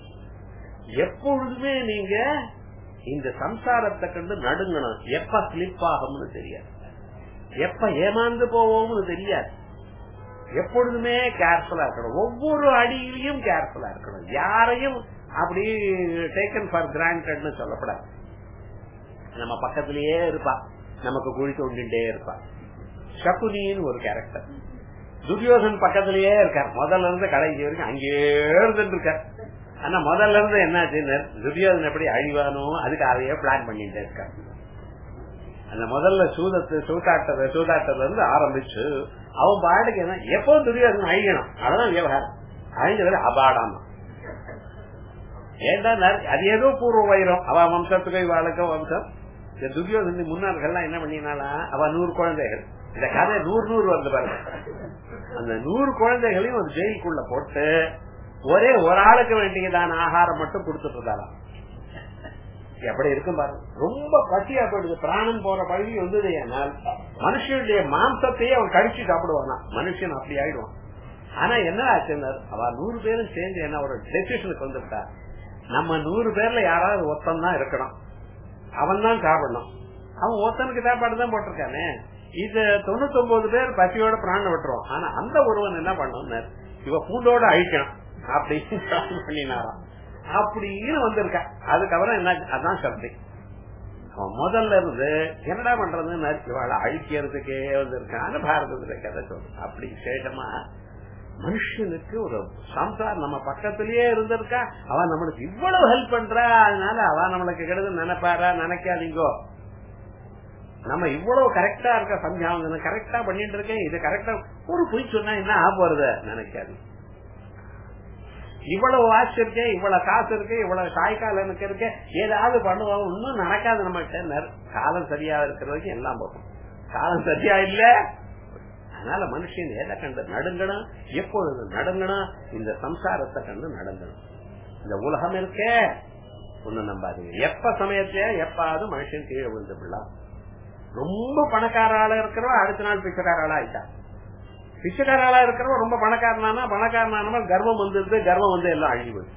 எப்பொழுதுமே நீங்க இந்த சம்சாரத்தை கண்டு நடுங்கணும் எப்ப ஸ்லிப் ஆகும்னு தெரியாது எப்ப ஏமாந்து போவோம்னு தெரியாது எப்பொழுதுமே கேர்ஃபுல்லா இருக்கணும் ஒவ்வொரு அடியிலையும் கேர்ஃபுல்லா இருக்கணும் யாரையும் அப்படி டேக்கன் ஃபார் கிராண்டட்னு சொல்லப்படாது நம்ம பக்கத்திலேயே இருப்பா நமக்கு குழி தோண்டிட்டே இருப்பா சகுனின்னு ஒரு கேரக்டர் துரியோதன் பக்கத்திலேயே இருக்கார் முதல்ல இருந்து கடைசி வரைக்கும் அங்கேயே இருந்துட்டு இருக்கார் ஆனா முதல்ல இருந்து என்னாச்சு துரியோதன் எப்படி அழிவானோ அதுக்கு அதையே பிளான் பண்ணிட்டு இருக்கார் அந்த முதல்ல சூதத்து சூதாட்டத்தை சூதாட்டத்துல இருந்து ஆரம்பிச்சு அவன் பாட்டுக்கு என்ன எப்போ துரியோதன் அழியணும் அதான் விவகாரம் அழிஞ்சது அபாடாம ஏண்டா அது ஏதோ பூர்வ வைரம் அவ வம்சத்துக்கு இவாளுக்கு வம்சம் இந்த துரியோதனி முன்னாள்கள்லாம் என்ன பண்ணினாலா அவ நூறு குழந்தைகள் இந்த கதை நூறு நூறு வந்து பாருங்க அந்த நூறு குழந்தைகளையும் ஒரு ஜெயிலுக்குள்ள போட்டு ஒரே ஒரு ஆளுக்கு வேண்டியதான ஆகாரம் மட்டும் கொடுத்துட்டு இருந்தாராம் எப்படி இருக்கும் பாருங்க ரொம்ப பசியா போயிடுது பிராணம் போற பழகி வந்தது ஏனால் மனுஷனுடைய மாம்சத்தையே அவன் கடிச்சு சாப்பிடுவானா மனுஷன் அப்படி ஆயிடுவான் ஆனா என்ன ஆச்சுன்னா அவ நூறு பேரும் சேர்ந்து என்ன ஒரு டெசிஷனுக்கு வந்துட்டா நம்ம நூறு பேர்ல யாராவது ஒத்தம் தான் இருக்கணும் அவன் தான் சாப்பிடணும் அவன் ஒத்தனுக்கு சாப்பாடு தான் போட்டிருக்கானே இது தொண்ணூத்தி ஒன்பது பேர் பசியோட பிராணம் விட்டுருவோம் ஆனா அந்த ஒருவன் என்ன பண்ணணும் இவ பூண்டோட அழிக்கணும் அப்படின்னு பண்ணினாராம் அப்படின்னு வந்திருக்கா அதுக்கப்புறம் என்ன அதான் சப்தி அவன் முதல்ல இருந்து என்னடா பண்றதுன்னு இவாளை அழிக்கிறதுக்கே வந்திருக்கான்னு பாரதத்துல கதை சொல்லு அப்படி விசேஷமா மனுஷனுக்கு ஒரு சம்சார் நம்ம பக்கத்திலேயே இருந்திருக்கா அவன் நம்மளுக்கு இவ்வளவு ஹெல்ப் பண்றா அதனால அவ நம்மளுக்கு கெடுது நினைப்பாரா நினைக்காதீங்கோ நம்ம இவ்வளவு கரெக்டா இருக்க சந்தியாவந்தன கரெக்டா பண்ணிட்டு இருக்கேன் இது கரெக்டா ஒரு பொய் சொன்னா என்ன ஆக போறது நினைக்காது இவ்வளவு வாட்ச் இருக்கு இவ்வளவு காசு இருக்கு இவ்வளவு தாய்க்கால் எனக்கு இருக்கு ஏதாவது பண்ணுவோம் இன்னும் நடக்காது நம்ம காலம் சரியா இருக்கிற வரைக்கும் எல்லாம் போகும் காலம் சரியா இல்ல அதனால மனுஷன் எதை கண்டு நடுங்கணும் எப்பொழுது நடுங்கணும் இந்த சம்சாரத்தை கண்டு நடுங்கணும் இந்த உலகம் இருக்கே ஒண்ணு நம்பாதீங்க எப்ப சமயத்தைய எப்பாவது மனுஷன் கீழே விழுந்து விடலாம் ரொம்ப பணக்கார ஆளா இருக்கிறவன் அடுத்த நாள் பிச்சைக்கார ஆளா ஆயிட்டா பிச்சைக்கார ஆளா இருக்கிறவன் ரொம்ப பணக்காரனானா பணக்காரனான கர்வம் வந்துருது கர்வம் வந்து எல்லாம் அழிஞ்சு போகுது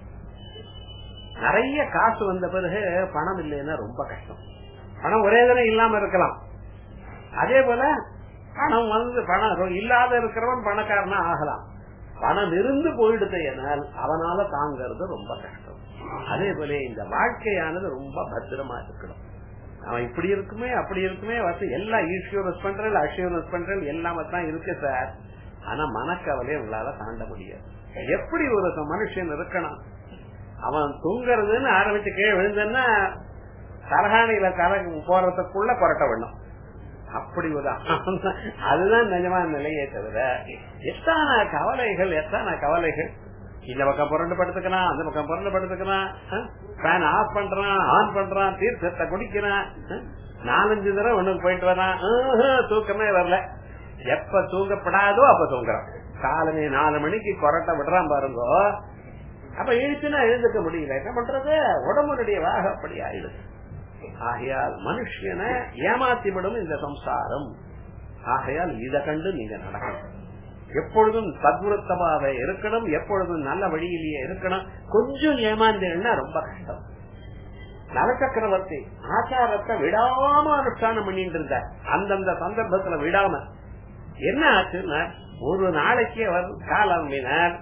நிறைய காசு வந்த பிறகு பணம் இல்லைன்னா ரொம்ப கஷ்டம் பணம் ஒரே தினம் இல்லாம இருக்கலாம் அதே போல பணம் வந்து பணம் இல்லாத இருக்கிறவன் பணக்காரனா ஆகலாம் பணம் இருந்து போயிடுது என்னால் அவனால தாங்கிறது ரொம்ப கஷ்டம் அதே போல இந்த வாழ்க்கையானது ரொம்ப பத்திரமா இருக்கணும் அவன் இப்படி இருக்குமே அப்படி இருக்குமே வந்து எல்லாம் ஈஷூரன்ஸ் பண்றேன் அஷூரன்ஸ் பண்றேன் எல்லாம் தான் இருக்கு சார் ஆனா மனக்கவலையை உங்களால தாண்ட முடியாது எப்படி ஒரு மனுஷன் இருக்கணும் அவன் தூங்குறதுன்னு ஆரம்பிச்சு கீழே விழுந்தன்னா தலகாணியில தலை போறதுக்குள்ள புரட்ட வேணும் அப்படி ஒரு அதுதான் நிஜமான நிலையே தவிர எத்தனை கவலைகள் எத்தனை கவலைகள் இந்த பக்கம் புரண்டு படுத்துக்கிறான் அந்த பக்கம் புரண்டு படுத்துக்கிறான் ஃபேன் ஆஃப் பண்றான் ஆன் பண்றான் தீர்த்தத்தை குடிக்கிறான் நாலஞ்சு தடவை ஒண்ணுக்கு போயிட்டு வரான் தூக்கமே வரல எப்ப தூங்கப்படாதோ அப்ப தூங்குறான் காலமே நாலு மணிக்கு கொரட்டை விடுறான் பாருங்க அப்ப எழுத்துனா எழுந்துக்க முடியல என்ன பண்றது உடம்புடைய வாக அப்படி ஆயிடுது ஆகையால் மனுஷனை ஏமாத்தி விடும் இந்த சம்சாரம் ஆகையால் இதை கண்டு நீங்க நடக்கணும் எப்பொழுதும் சத்வருத்தமாக இருக்கணும் எப்பொழுதும் நல்ல வழியிலேயே இருக்கணும் கொஞ்சம் ஏமாந்தேன்னா ரொம்ப கஷ்டம் நவசக்கரவர்த்தி ஆச்சாரத்தை விடாம அனுஷ்டானம் பண்ணிட்டு இருந்தார் அந்தந்த சந்தர்ப்பத்துல விடாம என்ன ஆச்சுன்னா ஒரு நாளைக்கு அவர் கால் அம்பினார்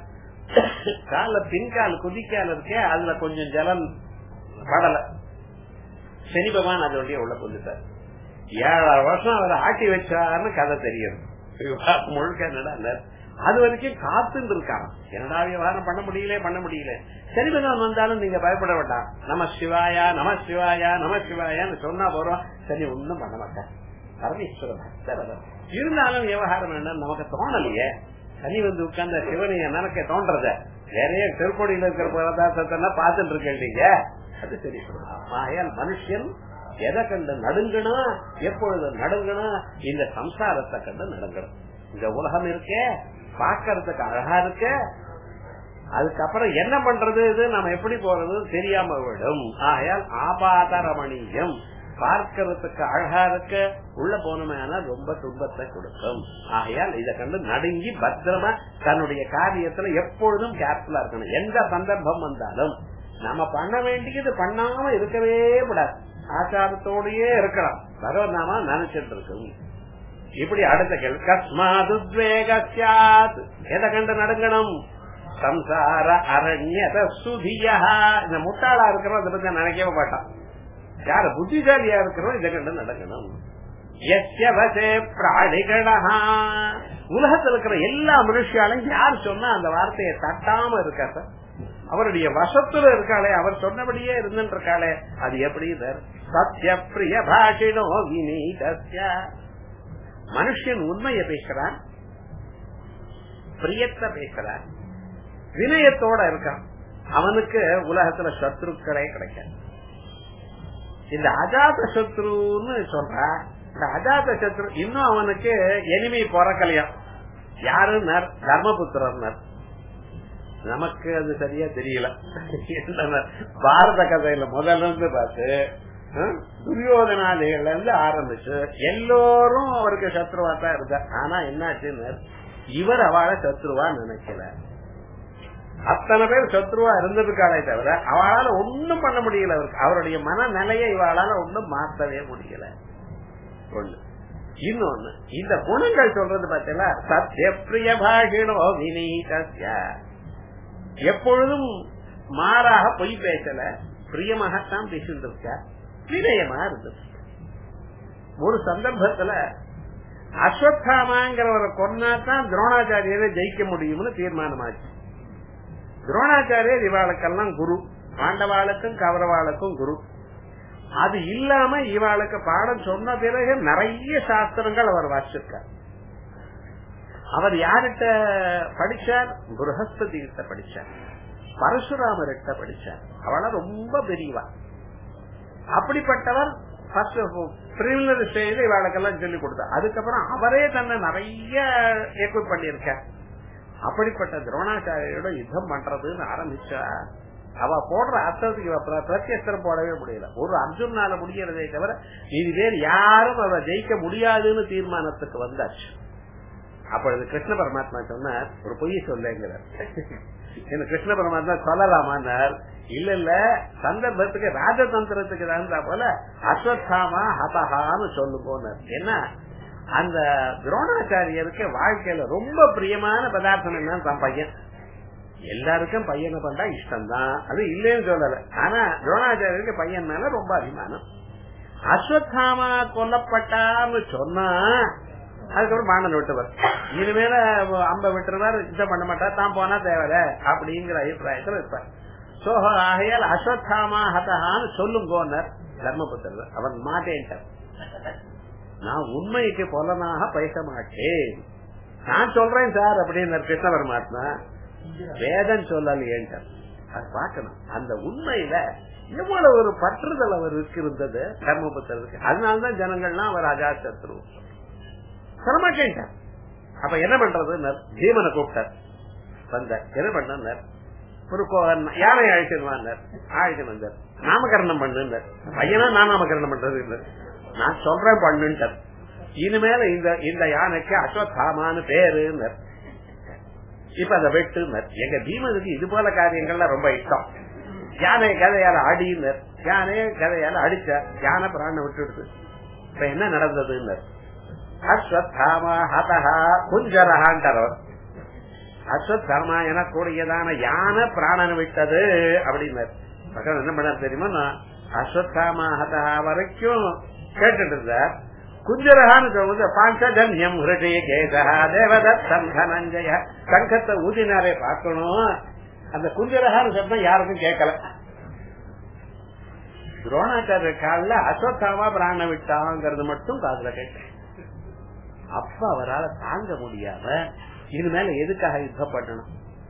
கால பின்கால் குதிக்கால இருக்கே அதுல கொஞ்சம் ஜலம் படல சனி பகவான் அதோடைய உள்ள கொண்டுட்டார் ஏழாறு வருஷம் அவர் ஆட்டி வச்சாருன்னு கதை தெரியும் முழுக்க என்னடா அது வரைக்கும் காத்துட்டு இருக்காங்க என்னடா விவகாரம் பண்ண முடியல பண்ண முடியல சனி பகவான் வந்தாலும் நீங்க பயப்பட வேண்டாம் நம சிவாயா நம சிவாயா நம சிவாயான்னு சொன்னா போறோம் சரி ஒண்ணும் பண்ண மாட்டேன் பரமேஸ்வர பக்தர் இருந்தாலும் விவகாரம் வேண்டாம் நமக்கு தோணலையே சனி வந்து உட்கார்ந்த சிவனைய நினைக்க தோன்றத நிறைய திருப்பொடியில இருக்கிற பதார்த்தத்தை பார்த்துட்டு இருக்கீங்க அது சரி ஆகையால் மனுஷன் எதை கண்டு நடுங்கணும் எப்பொழுது நடுங்கணும் இந்த சம்சாரத்தை கண்டு நடுங்கணும் இந்த உலகம் இருக்கே பாக்கிறதுக்கு அழகா இருக்க அதுக்கப்புறம் என்ன பண்றது இது நம்ம எப்படி போறது தெரியாம விடும் ஆகையால் ஆபாதரமணியம் பார்க்கறதுக்கு அழகா இருக்க உள்ள போனோம்னா ரொம்ப துன்பத்தை கொடுக்கும் ஆகையால் இதை கண்டு நடுங்கி பத்திரமா தன்னுடைய காரியத்துல எப்பொழுதும் கேர்ஃபுல்லா இருக்கணும் எந்த சந்தர்ப்பம் வந்தாலும் நம்ம பண்ண வேண்டியது பண்ணாம இருக்கவே கூடாது ஆச்சாரத்தோடயே இருக்கலாம் பகவத் நாம நினைச்சிட்டு இருக்கும் இப்படி அடுத்த கேள்வி கஸ்மாது எதை கண்டு நடுங்கணும் சம்சார அரண்யத சுதியா இந்த முட்டாளா இருக்கிறோம் அதை பத்தி நினைக்கவே மாட்டான் யார புத்திசாலியா இருக்கிறோம் இதை கண்டு நடக்கணும் உலகத்தில் இருக்கிற எல்லா மனுஷியாலும் யார் சொன்னா அந்த வார்த்தையை தட்டாம இருக்கா சார் அவருடைய வசத்துல இருக்காளே அவர் சொன்னபடியே இருந்துட்டு இருக்காளே அது எப்படி சத்ய பிரிய பாஷினோ வினீதஸ்ய மனுஷன் உண்மையை பேசுறான் பிரியத்தை பேசுறான் வினயத்தோட இருக்கான் அவனுக்கு உலகத்துல சத்ருக்களே கிடைக்காது இந்த அஜாத சத்ருன்னு சொல்ற இந்த அஜாத சத்ரு இன்னும் அவனுக்கு எனிமை பிறக்கலையா யாரு தர்மபுத்திரர் நமக்கு அது சரியா தெரியல பாரத கதையில முதல்ல இருந்து பார்த்து துரியோதனாதிகள்ல இருந்து ஆரம்பிச்சு எல்லோரும் அவருக்கு சத்ருவா தான் இருந்தார் ஆனா என்னாச்சுன்னு இவர் அவளை சத்ருவா நினைக்கல அத்தனை பேர் சத்ருவா இருந்திருக்காளே தவிர அவளால ஒண்ணும் பண்ண முடியல அவருக்கு அவருடைய மனநிலையை இவளால ஒண்ணும் மாற்றவே முடியல ஒண்ணு இன்னொன்னு இந்த குணங்கள் சொல்றது பார்த்தீங்களா சத்ய பிரிய பாகினோ வினீதஸ்ய எப்பொழுதும் மாறாக பொய் பேசல பிரியமாகத்தான் பேசிட்டு இருக்க வினயமா இருந்தது ஒரு சந்தர்ப்பத்துல அஸ்வத்தாமாங்கிறவரை கொன்னாதான் துரோணாச்சாரியரை ஜெயிக்க முடியும்னு தீர்மானமாச்சு துரோணாச்சாரியர் இவாளுக்கெல்லாம் குரு பாண்டவாளுக்கும் கௌரவாளுக்கும் குரு அது இல்லாம இவாளுக்கு பாடம் சொன்ன பிறகு நிறைய சாஸ்திரங்கள் அவர் வாசிச்சிருக்கார் அவர் யார்கிட்ட படிச்சார் புரஹஸ்பதி கிட்ட படிச்சார் பரசுராமர்கிட்ட படிச்சார் அவள ரொம்ப பெரியவா அப்படிப்பட்டவர் பிரிமினரி ஸ்டேஜ் இவாளுக்கெல்லாம் சொல்லி கொடுத்தார் அதுக்கப்புறம் அவரே தன்னை நிறைய எக்யூப் பண்ணியிருக்கார் அப்படிப்பட்ட துரோணாச்சாரியோட யுத்தம் பண்றதுன்னு ஆரம்பிச்சா அவ போடுற அர்த்தத்துக்கு இவ பிர- பிரத்யஸ்தரம் போடவே முடியல ஒரு அர்ஜுனால முடியறதே தவிர இது பேர் யாரும் அவ ஜெயிக்க முடியாதுன்னு தீர்மானத்துக்கு வந்தாச்சு அப்பொழுது கிருஷ்ண பரமாத்மா சொன்னார் ஒரு பொய் சொல்லுங்கிறார் என்ன கிருஷ்ண பரமாத்மா சொல்லலாமான்னார் இல்ல இல்ல சந்தர்ப்பத்துக்கு ராஜதந்திரத்துக்கு தகுந்தா போல அஸ்வத்தாமா ஹதஹான்னு சொல்லு போனார் என்ன அந்த துரோணாச்சாரியருக்கு வாழ்க்கையில ரொம்ப பிரியமான பதார்த்தம் என்னன்னு தன் பையன் எல்லாருக்கும் பையனை பண்றா இஷ்டம்தான் அது இல்லைன்னு சொல்லல ஆனா துரோணாச்சாரியருக்கு பையன் மேல ரொம்ப அபிமானம் அஸ்வத்தாமா கொல்லப்பட்டான்னு சொன்னா அதுக்கப்புறம் பாண்டன் விட்டுவர் இனிமேல அம்ப விட்டுருவார் இதை பண்ண மாட்டார் தான் போனா தேவையில்ல அப்படிங்கிற அபிப்பிராயத்துல இருப்பார் சோ ஆகையால் அஸ்வத்தாமா ஹதஹான்னு சொல்லுங்கோன்னர் தர்மபுத்திரர் அவன் மாட்டேன்ட்டார் நான் உண்மைக்கு புலனாக பேச மாட்டேன் நான் சொல்றேன் சார் அப்படின்னு கிருஷ்ண பரமாத்மா வேதம் சொல்லலையேன்ட்டார் அது பார்க்கணும் அந்த உண்மையில எவ்வளவு ஒரு பற்றுதல் அவருக்கு இருந்தது தர்மபுத்திரருக்கு அதனாலதான் ஜனங்கள்லாம் அவர் அஜாசத்ரு சொல்லமாட்டேன்ட்டார் அப்ப என்ன பண்றது பீமனை கூப்பிட்டார் வந்த என்ன பண்ணார் ஒரு கோ- யானை அழைச்சிட்டு வந்தார் அழைச்சிட்டு வந்தார் நாமகரணம் பண்ணுன்னார் பையனா நான் நாமகரணம் பண்றது இல்ல நான் சொல்றேன் பண்ணுன்ட்டார் இனிமேல இந்த இந்த யானைக்கு அஸ்வத்தாமான்னு பேருன்னார் இப்ப அதை வெட்டுனர் எங்க பீமனுக்கு இது போல காரியங்கள்லாம் ரொம்ப இஷ்டம் யானை கதையால அடினர் யானைய கதையால அடிச்ச யானை பிராண விட்டுடுது இப்ப என்ன நடந்ததுன்னர் அஸ்வத்தாமா ஹதஹா குஞ்சரஹான்டார் அவர் அஸ்வத்தாமா எனக்கூடியதான யானை பிராணன் விட்டது அப்படின்னார் பக்கம் என்ன பண்ணார் தெரியுமா நான் அஸ்வத்தாமா ஹதஹா வரைக்கும் கேட்டுட்டு இருந்தார் குஞ்சரஹான்னு சொல்லுது பாஞ்சஜன்யம் ஹிருதய கேசா தேவதத்தம் தனஞ்சய சங்கத்தை ஊதினாரே பார்க்கணும் அந்த குஞ்சரஹான்னு சொன்னா யாருக்கும் கேட்கல துரோணாச்சாரிய காலில் அஸ்வத்தாமா பிராண விட்டாங்கிறது மட்டும் காதுல கேட்டேன் அப்ப அவரால் தாங்க முடியாம இனிமேல எதுக்காக யுத்தம் பண்ணணும்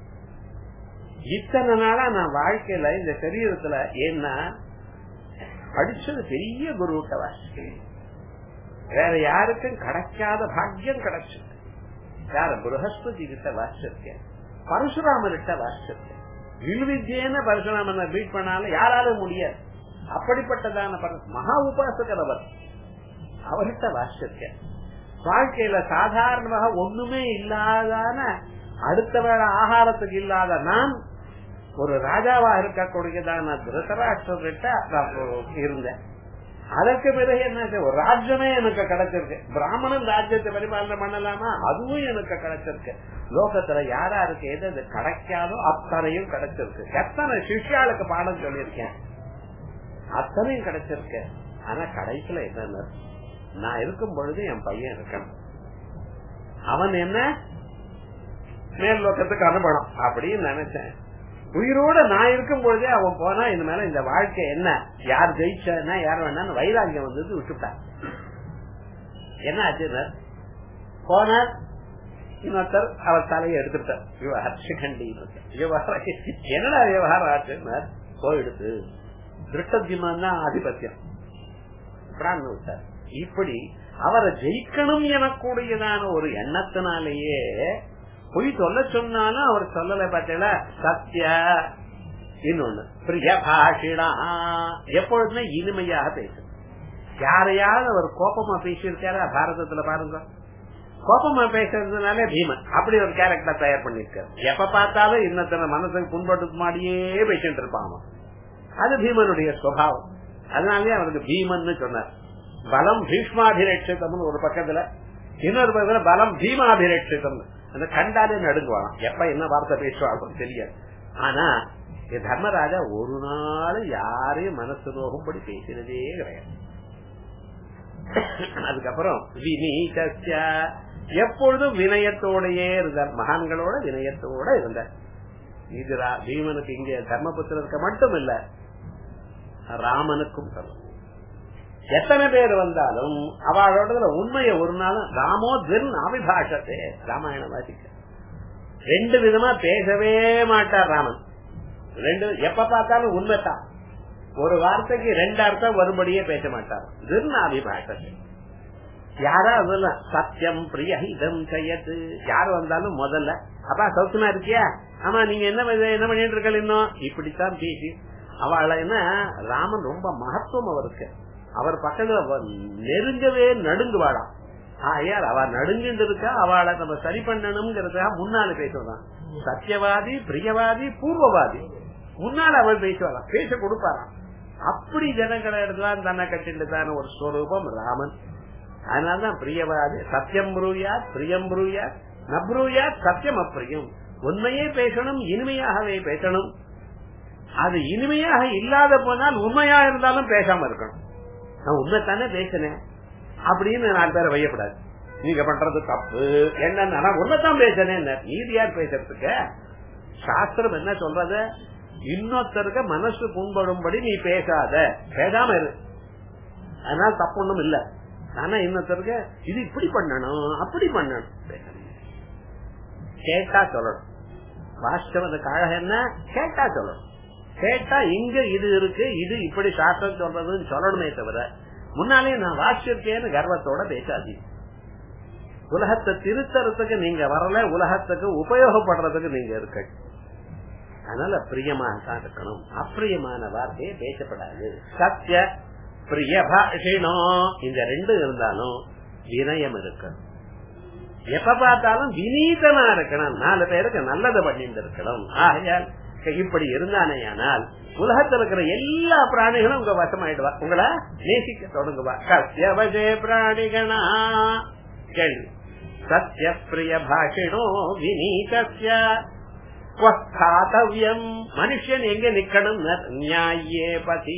இத்தனை நாளா நான் வாழ்க்கையில இந்த சரீரத்துல ஏன்னா படிச்சது பெரிய குருட்ட வாசி வேற யாருக்கும் கிடைக்காத பாக்கியம் கிடைச்சது யார பிரகஸ்பதி கிட்ட வாசிச்சிருக்கேன் பரசுராமர்கிட்ட வாசிச்சிருக்கேன் வில்வித்யேன பரசுராமனை பீட் பண்ணாலும் யாராலும் முடியாது அப்படிப்பட்டதான பர- மகா உபாசகர் அவர் அவர்கிட்ட வாசிச்சிருக்கேன் வாழ்க்கையில சாதாரணமாக ஒண்ணுமே இல்லாதான அடுத்த வேளை ஆகாரத்துக்கு இல்லாத நான் ஒரு ராஜாவா இருக்கக்கூடியதான திருத்தராஷ்டிரர்கிட்ட நான் இருந்தேன் அதற்கு பிறகு என்ன ஒரு ராஜ்யமே எனக்கு கிடைச்சிருக்கு பிராமணன் ராஜ்யத்தை பரிபாலனை பண்ணலாமா அதுவும் எனக்கு கிடைச்சிருக்கு லோகத்துல யாராருக்கு எது எது கிடைக்காதோ அத்தனையும் கிடைச்சிருக்கு எத்தனை சிஷ்யாளுக்கு பாடம் சொல்லியிருக்கேன் அத்தனையும் கிடைச்சிருக்கு ஆனா கடைசியில என்னன்னு நான் இருக்கும் பொழுது என் பையன் இருக்கணும் அவன் என்ன மேல் லோகத்துக்கு அனுப்பணும் அப்படின்னு நினைச்சேன் உயிரோட நான் இருக்கும் பொழுதே அவன் போனா இந்த மேல இந்த வாழ்க்கை என்ன யார் ஜெயிச்சா யார் வேணான்னு வைராகியம் வந்தது விட்டுட்டான் என்ன ஆச்சு போனார் இன்னொருத்தர் அவர் தலையை எடுத்துட்டார் விவகாரம் சிகண்டி விவகாரம் என்னடா விவகாரம் ஆச்சுன்னா போயிடுது திருட்டத்தியமான் தான் ஆதிபத்தியம் பிரான் விட்டார் இப்படி அவரை ஜெயிக்கணும் எனக்கூடியதான ஒரு எண்ணத்தினாலேயே பொய் சொல்ல சொன்னாலும் அவர் சொல்லல பார்த்தீங்களா சத்ய இன்னொன்னு பிரிய பாஷிடா எப்பொழுதுமே இனிமையாக பேசும் யாரையாவது அவர் கோபமா பேசியிருக்காரா பாரதத்துல பாருங்க கோபமா பேசுறதுனாலே பீமன் அப்படி ஒரு கேரக்டர் தயார் பண்ணிருக்காரு எப்ப பார்த்தாலும் இன்னத்தனை மனசுக்கு புண்பட்டு மாடியே பேசிட்டு இருப்பான் அவன். அது பீமனுடைய சுவாவம் அதனாலே அவருக்கு பீமன் சொன்னார் பலம் பீஷ்மாபிரட்சிதம்னு ஒரு பக்கத்துல இன்னொரு பக்கத்துல பலம் பீமாபிரட்சிதம் அந்த கண்டாலே நடுங்குவான் எப்ப என்ன வார்த்தை பேசுவாங்க தெரியாது ஆனா இந்த தர்மராஜா ஒரு நாள் யாரையும் மனசு நோகும்படி பேசினதே கிடையாது அதுக்கப்புறம் வினீதஸ்ய எப்பொழுதும் வினயத்தோடயே இருந்தார் மகான்களோட வினயத்தோட இருந்தார் இது ரா- பீமனுக்கு இங்க தர்மபுத்திரருக்கு மட்டும் இல்ல ராமனுக்கும் சொல்லும் எத்தனை பேர் வந்தாலும் அவளோட உண்மையை ஒரு நாளும் ராமோ தின் அபிபாஷத்தை ராமாயணம் வாசிக்க ரெண்டு விதமா பேசவே மாட்டார் ராமன் ரெண்டு எப்ப பார்த்தாலும் உண்மைதான் ஒரு வார்த்தைக்கு ரெண்டு அர்த்தம் வரும்படியே பேச மாட்டார் தின் அபிபாஷத்தை யாரா அதெல்லாம் சத்தியம் பிரிய இதம் செய்யது யார் வந்தாலும் முதல்ல அப்பா சௌக்கியமா இருக்கியா ஆமா நீங்க என்ன பண்ணி- என்ன பண்ணிட்டு இருக்கல இன்னும் இப்படித்தான் பேசி அவள என்ன ராமன் ரொம்ப மகத்துவம் அவருக்கு அவர் பக்கத்துல வ- நெருங்கவே நடுங்குவாளாம் ஆயார் அவ நடுங்கிட்டு இருக்கா அவளை நம்ம சரி பண்ணணுங்கிறதுக்காக முன்னால பேசுவான் சத்தியவாதி பிரியவாதி பூர்வவாதி முன்னால அவள் பேசுவாராம் பேச கொடுப்பாராம் அப்படி ஜனங்களை இடத்துல தன்னை கட்டிட்டு ஒரு ஸ்வரூபம் ராமன் அதனாலதான் பிரியவாதி சத்தியம் புரூயாத் பிரியம் புரூயாத் நப்ரூயாத் சத்தியம் அப்பிரியம் உண்மையே பேசணும் இனிமையாகவே பேசணும் அது இனிமையாக இல்லாத போனால் உண்மையா இருந்தாலும் பேசாம இருக்கணும் நான் உண்மை தானே பேசினேன் அப்படின்னு நாலு பேரை வையப்படாது நீங்க பண்றது தப்பு என்னன்னா நான் உண்மைத்தான் பேசினேன் நீதி யார் பேசுறதுக்கு சாஸ்திரம் என்ன சொல்றது இன்னொருத்தருக்கு மனசு புண்படும்படி நீ பேசாத பேசாம இரு அதனால தப்பு ஒண்ணும் இல்ல ஆனா இன்னொருத்தருக்கு இது இப்படி பண்ணணும் அப்படி பண்ணணும் பேசணும். கேட்டா சொல்லணும் வாஸ்தவத்துக்கு அழகம் என்ன கேட்டா சொல்லணும் கேட்டா இங்க இது இருக்கு இது இப்படி சாஸ்திரம் சொல்றதுன்னு சொல்லணுமே தவிர முன்னாலே நான் வாசிச்சிருக்கேன்னு கர்வத்தோட பேசாதீ உலகத்தை திருத்தறதுக்கு நீங்க வரல உலகத்துக்கு உபயோகப்படுறதுக்கு நீங்க இருக்க அதனால பிரியமாக தான் இருக்கணும் அப்பிரியமான வார்த்தையை பேசப்படாது சத்திய பிரிய பாஷினோ இந்த ரெண்டு இருந்தாலும் வினயம் இருக்கணும் எப்ப பார்த்தாலும் வினீதமா இருக்கணும் நாலு பேருக்கு நல்லது பண்ணிட்டு இருக்கணும் ஆகையால் இப்படி இருந்தானேயானால் உலகத்தில் இருக்கிற எல்லா பிராணிகளும் உங்க வசமாயிடுவா உங்களை நேசிக்க தொடங்குவா கத்தியவசே பிராணிகனா கேள்வி சத்திய பிரிய பாஷினோ வினீதஸ்ய ஸ்வஸ்தாத்தவ்யம் மனுஷன் எங்க நிக்கணும் நியாயே பதி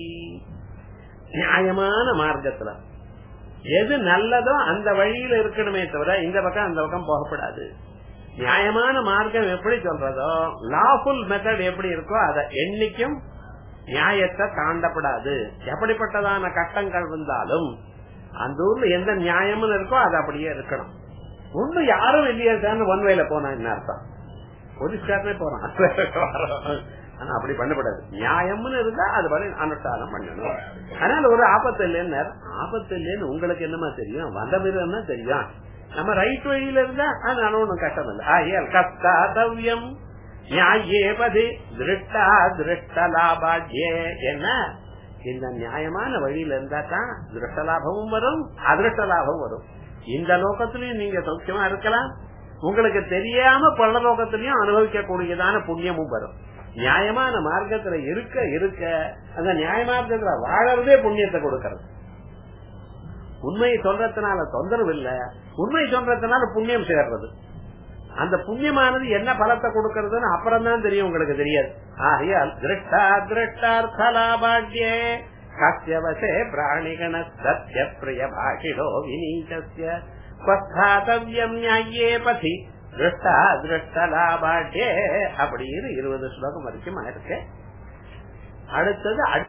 நியாயமான மார்க்கத்துல எது நல்லதோ அந்த வழியில இருக்கணுமே தவிர இந்த பக்கம் அந்த பக்கம் போகப்படாது நியாயமான மார்க்கம் எப்படி சொல்றதோ லாஃபுல் மெத்தட் எப்படி இருக்கோ அதை என்னைக்கும் நியாயத்தை தாண்டப்படாது எப்படிப்பட்டதான கட்டங்கள் இருந்தாலும் அந்த ஊர்ல எந்த நியாயமும் இருக்கோ அது அப்படியே இருக்கணும் ஒண்ணு யாரும் இல்லையா சார் ஒன் வேல போனா என்ன அர்த்தம் போலீஸ்காரனே போறான் ஆனா அப்படி பண்ணப்படாது நியாயம்னு இருந்தா அது வரை அனுஷ்டானம் பண்ணணும் அதனால ஒரு ஆபத்து இல்லைன்னு ஆபத்து இல்லைன்னு உங்களுக்கு என்னமா தெரியும் வந்த மிருகம்னா தெரியும் நம்ம ரைட் வழியில இருந்தா அதனால ஒண்ணும் கஷ்டம் இல்லை ஆகியால் கஸ்தாதவ்யம் நியாயே பதி திருஷ்டா திருஷ்ட லாபாட்யே என்ன இந்த நியாயமான வழியில இருந்தா தான் திருஷ்ட லாபமும் வரும் அதிருஷ்ட லாபம் வரும் இந்த லோகத்திலயும் நீங்க சௌக்கியமா இருக்கலாம் உங்களுக்கு தெரியாம பல லோகத்திலயும் அனுபவிக்க கூடியதான புண்ணியமும் வரும் நியாயமான மார்க்கத்துல இருக்க இருக்க அந்த நியாய மார்க்கத்துல வாழறதே புண்ணியத்தை கொடுக்கறது உண்மையை சொல்றதுனால தொந்தரவு இல்ல உண்மை சொல்றதுனால புண்ணியம் சேர்றது அந்த புண்ணியமானது என்ன பலத்தை கொடுக்கறதுன்னு அப்புறம் தான் தெரியும் உங்களுக்கு தெரியாது ஆகையால் திருஷ்டா திருஷ்டார்த்தலாபாட்யே கத்தியவசே பிராணிகண சத்திய பிரிய பாஷிடோ வினீதஸ்ய ஸ்வஸ்தாதவ்யம் நியாயே பதி திருஷ்டா திருஷ்டலாபாட்யே அப்படின்னு இருபது ஸ்லோகம் வரைக்கும் இருக்கு அடுத்தது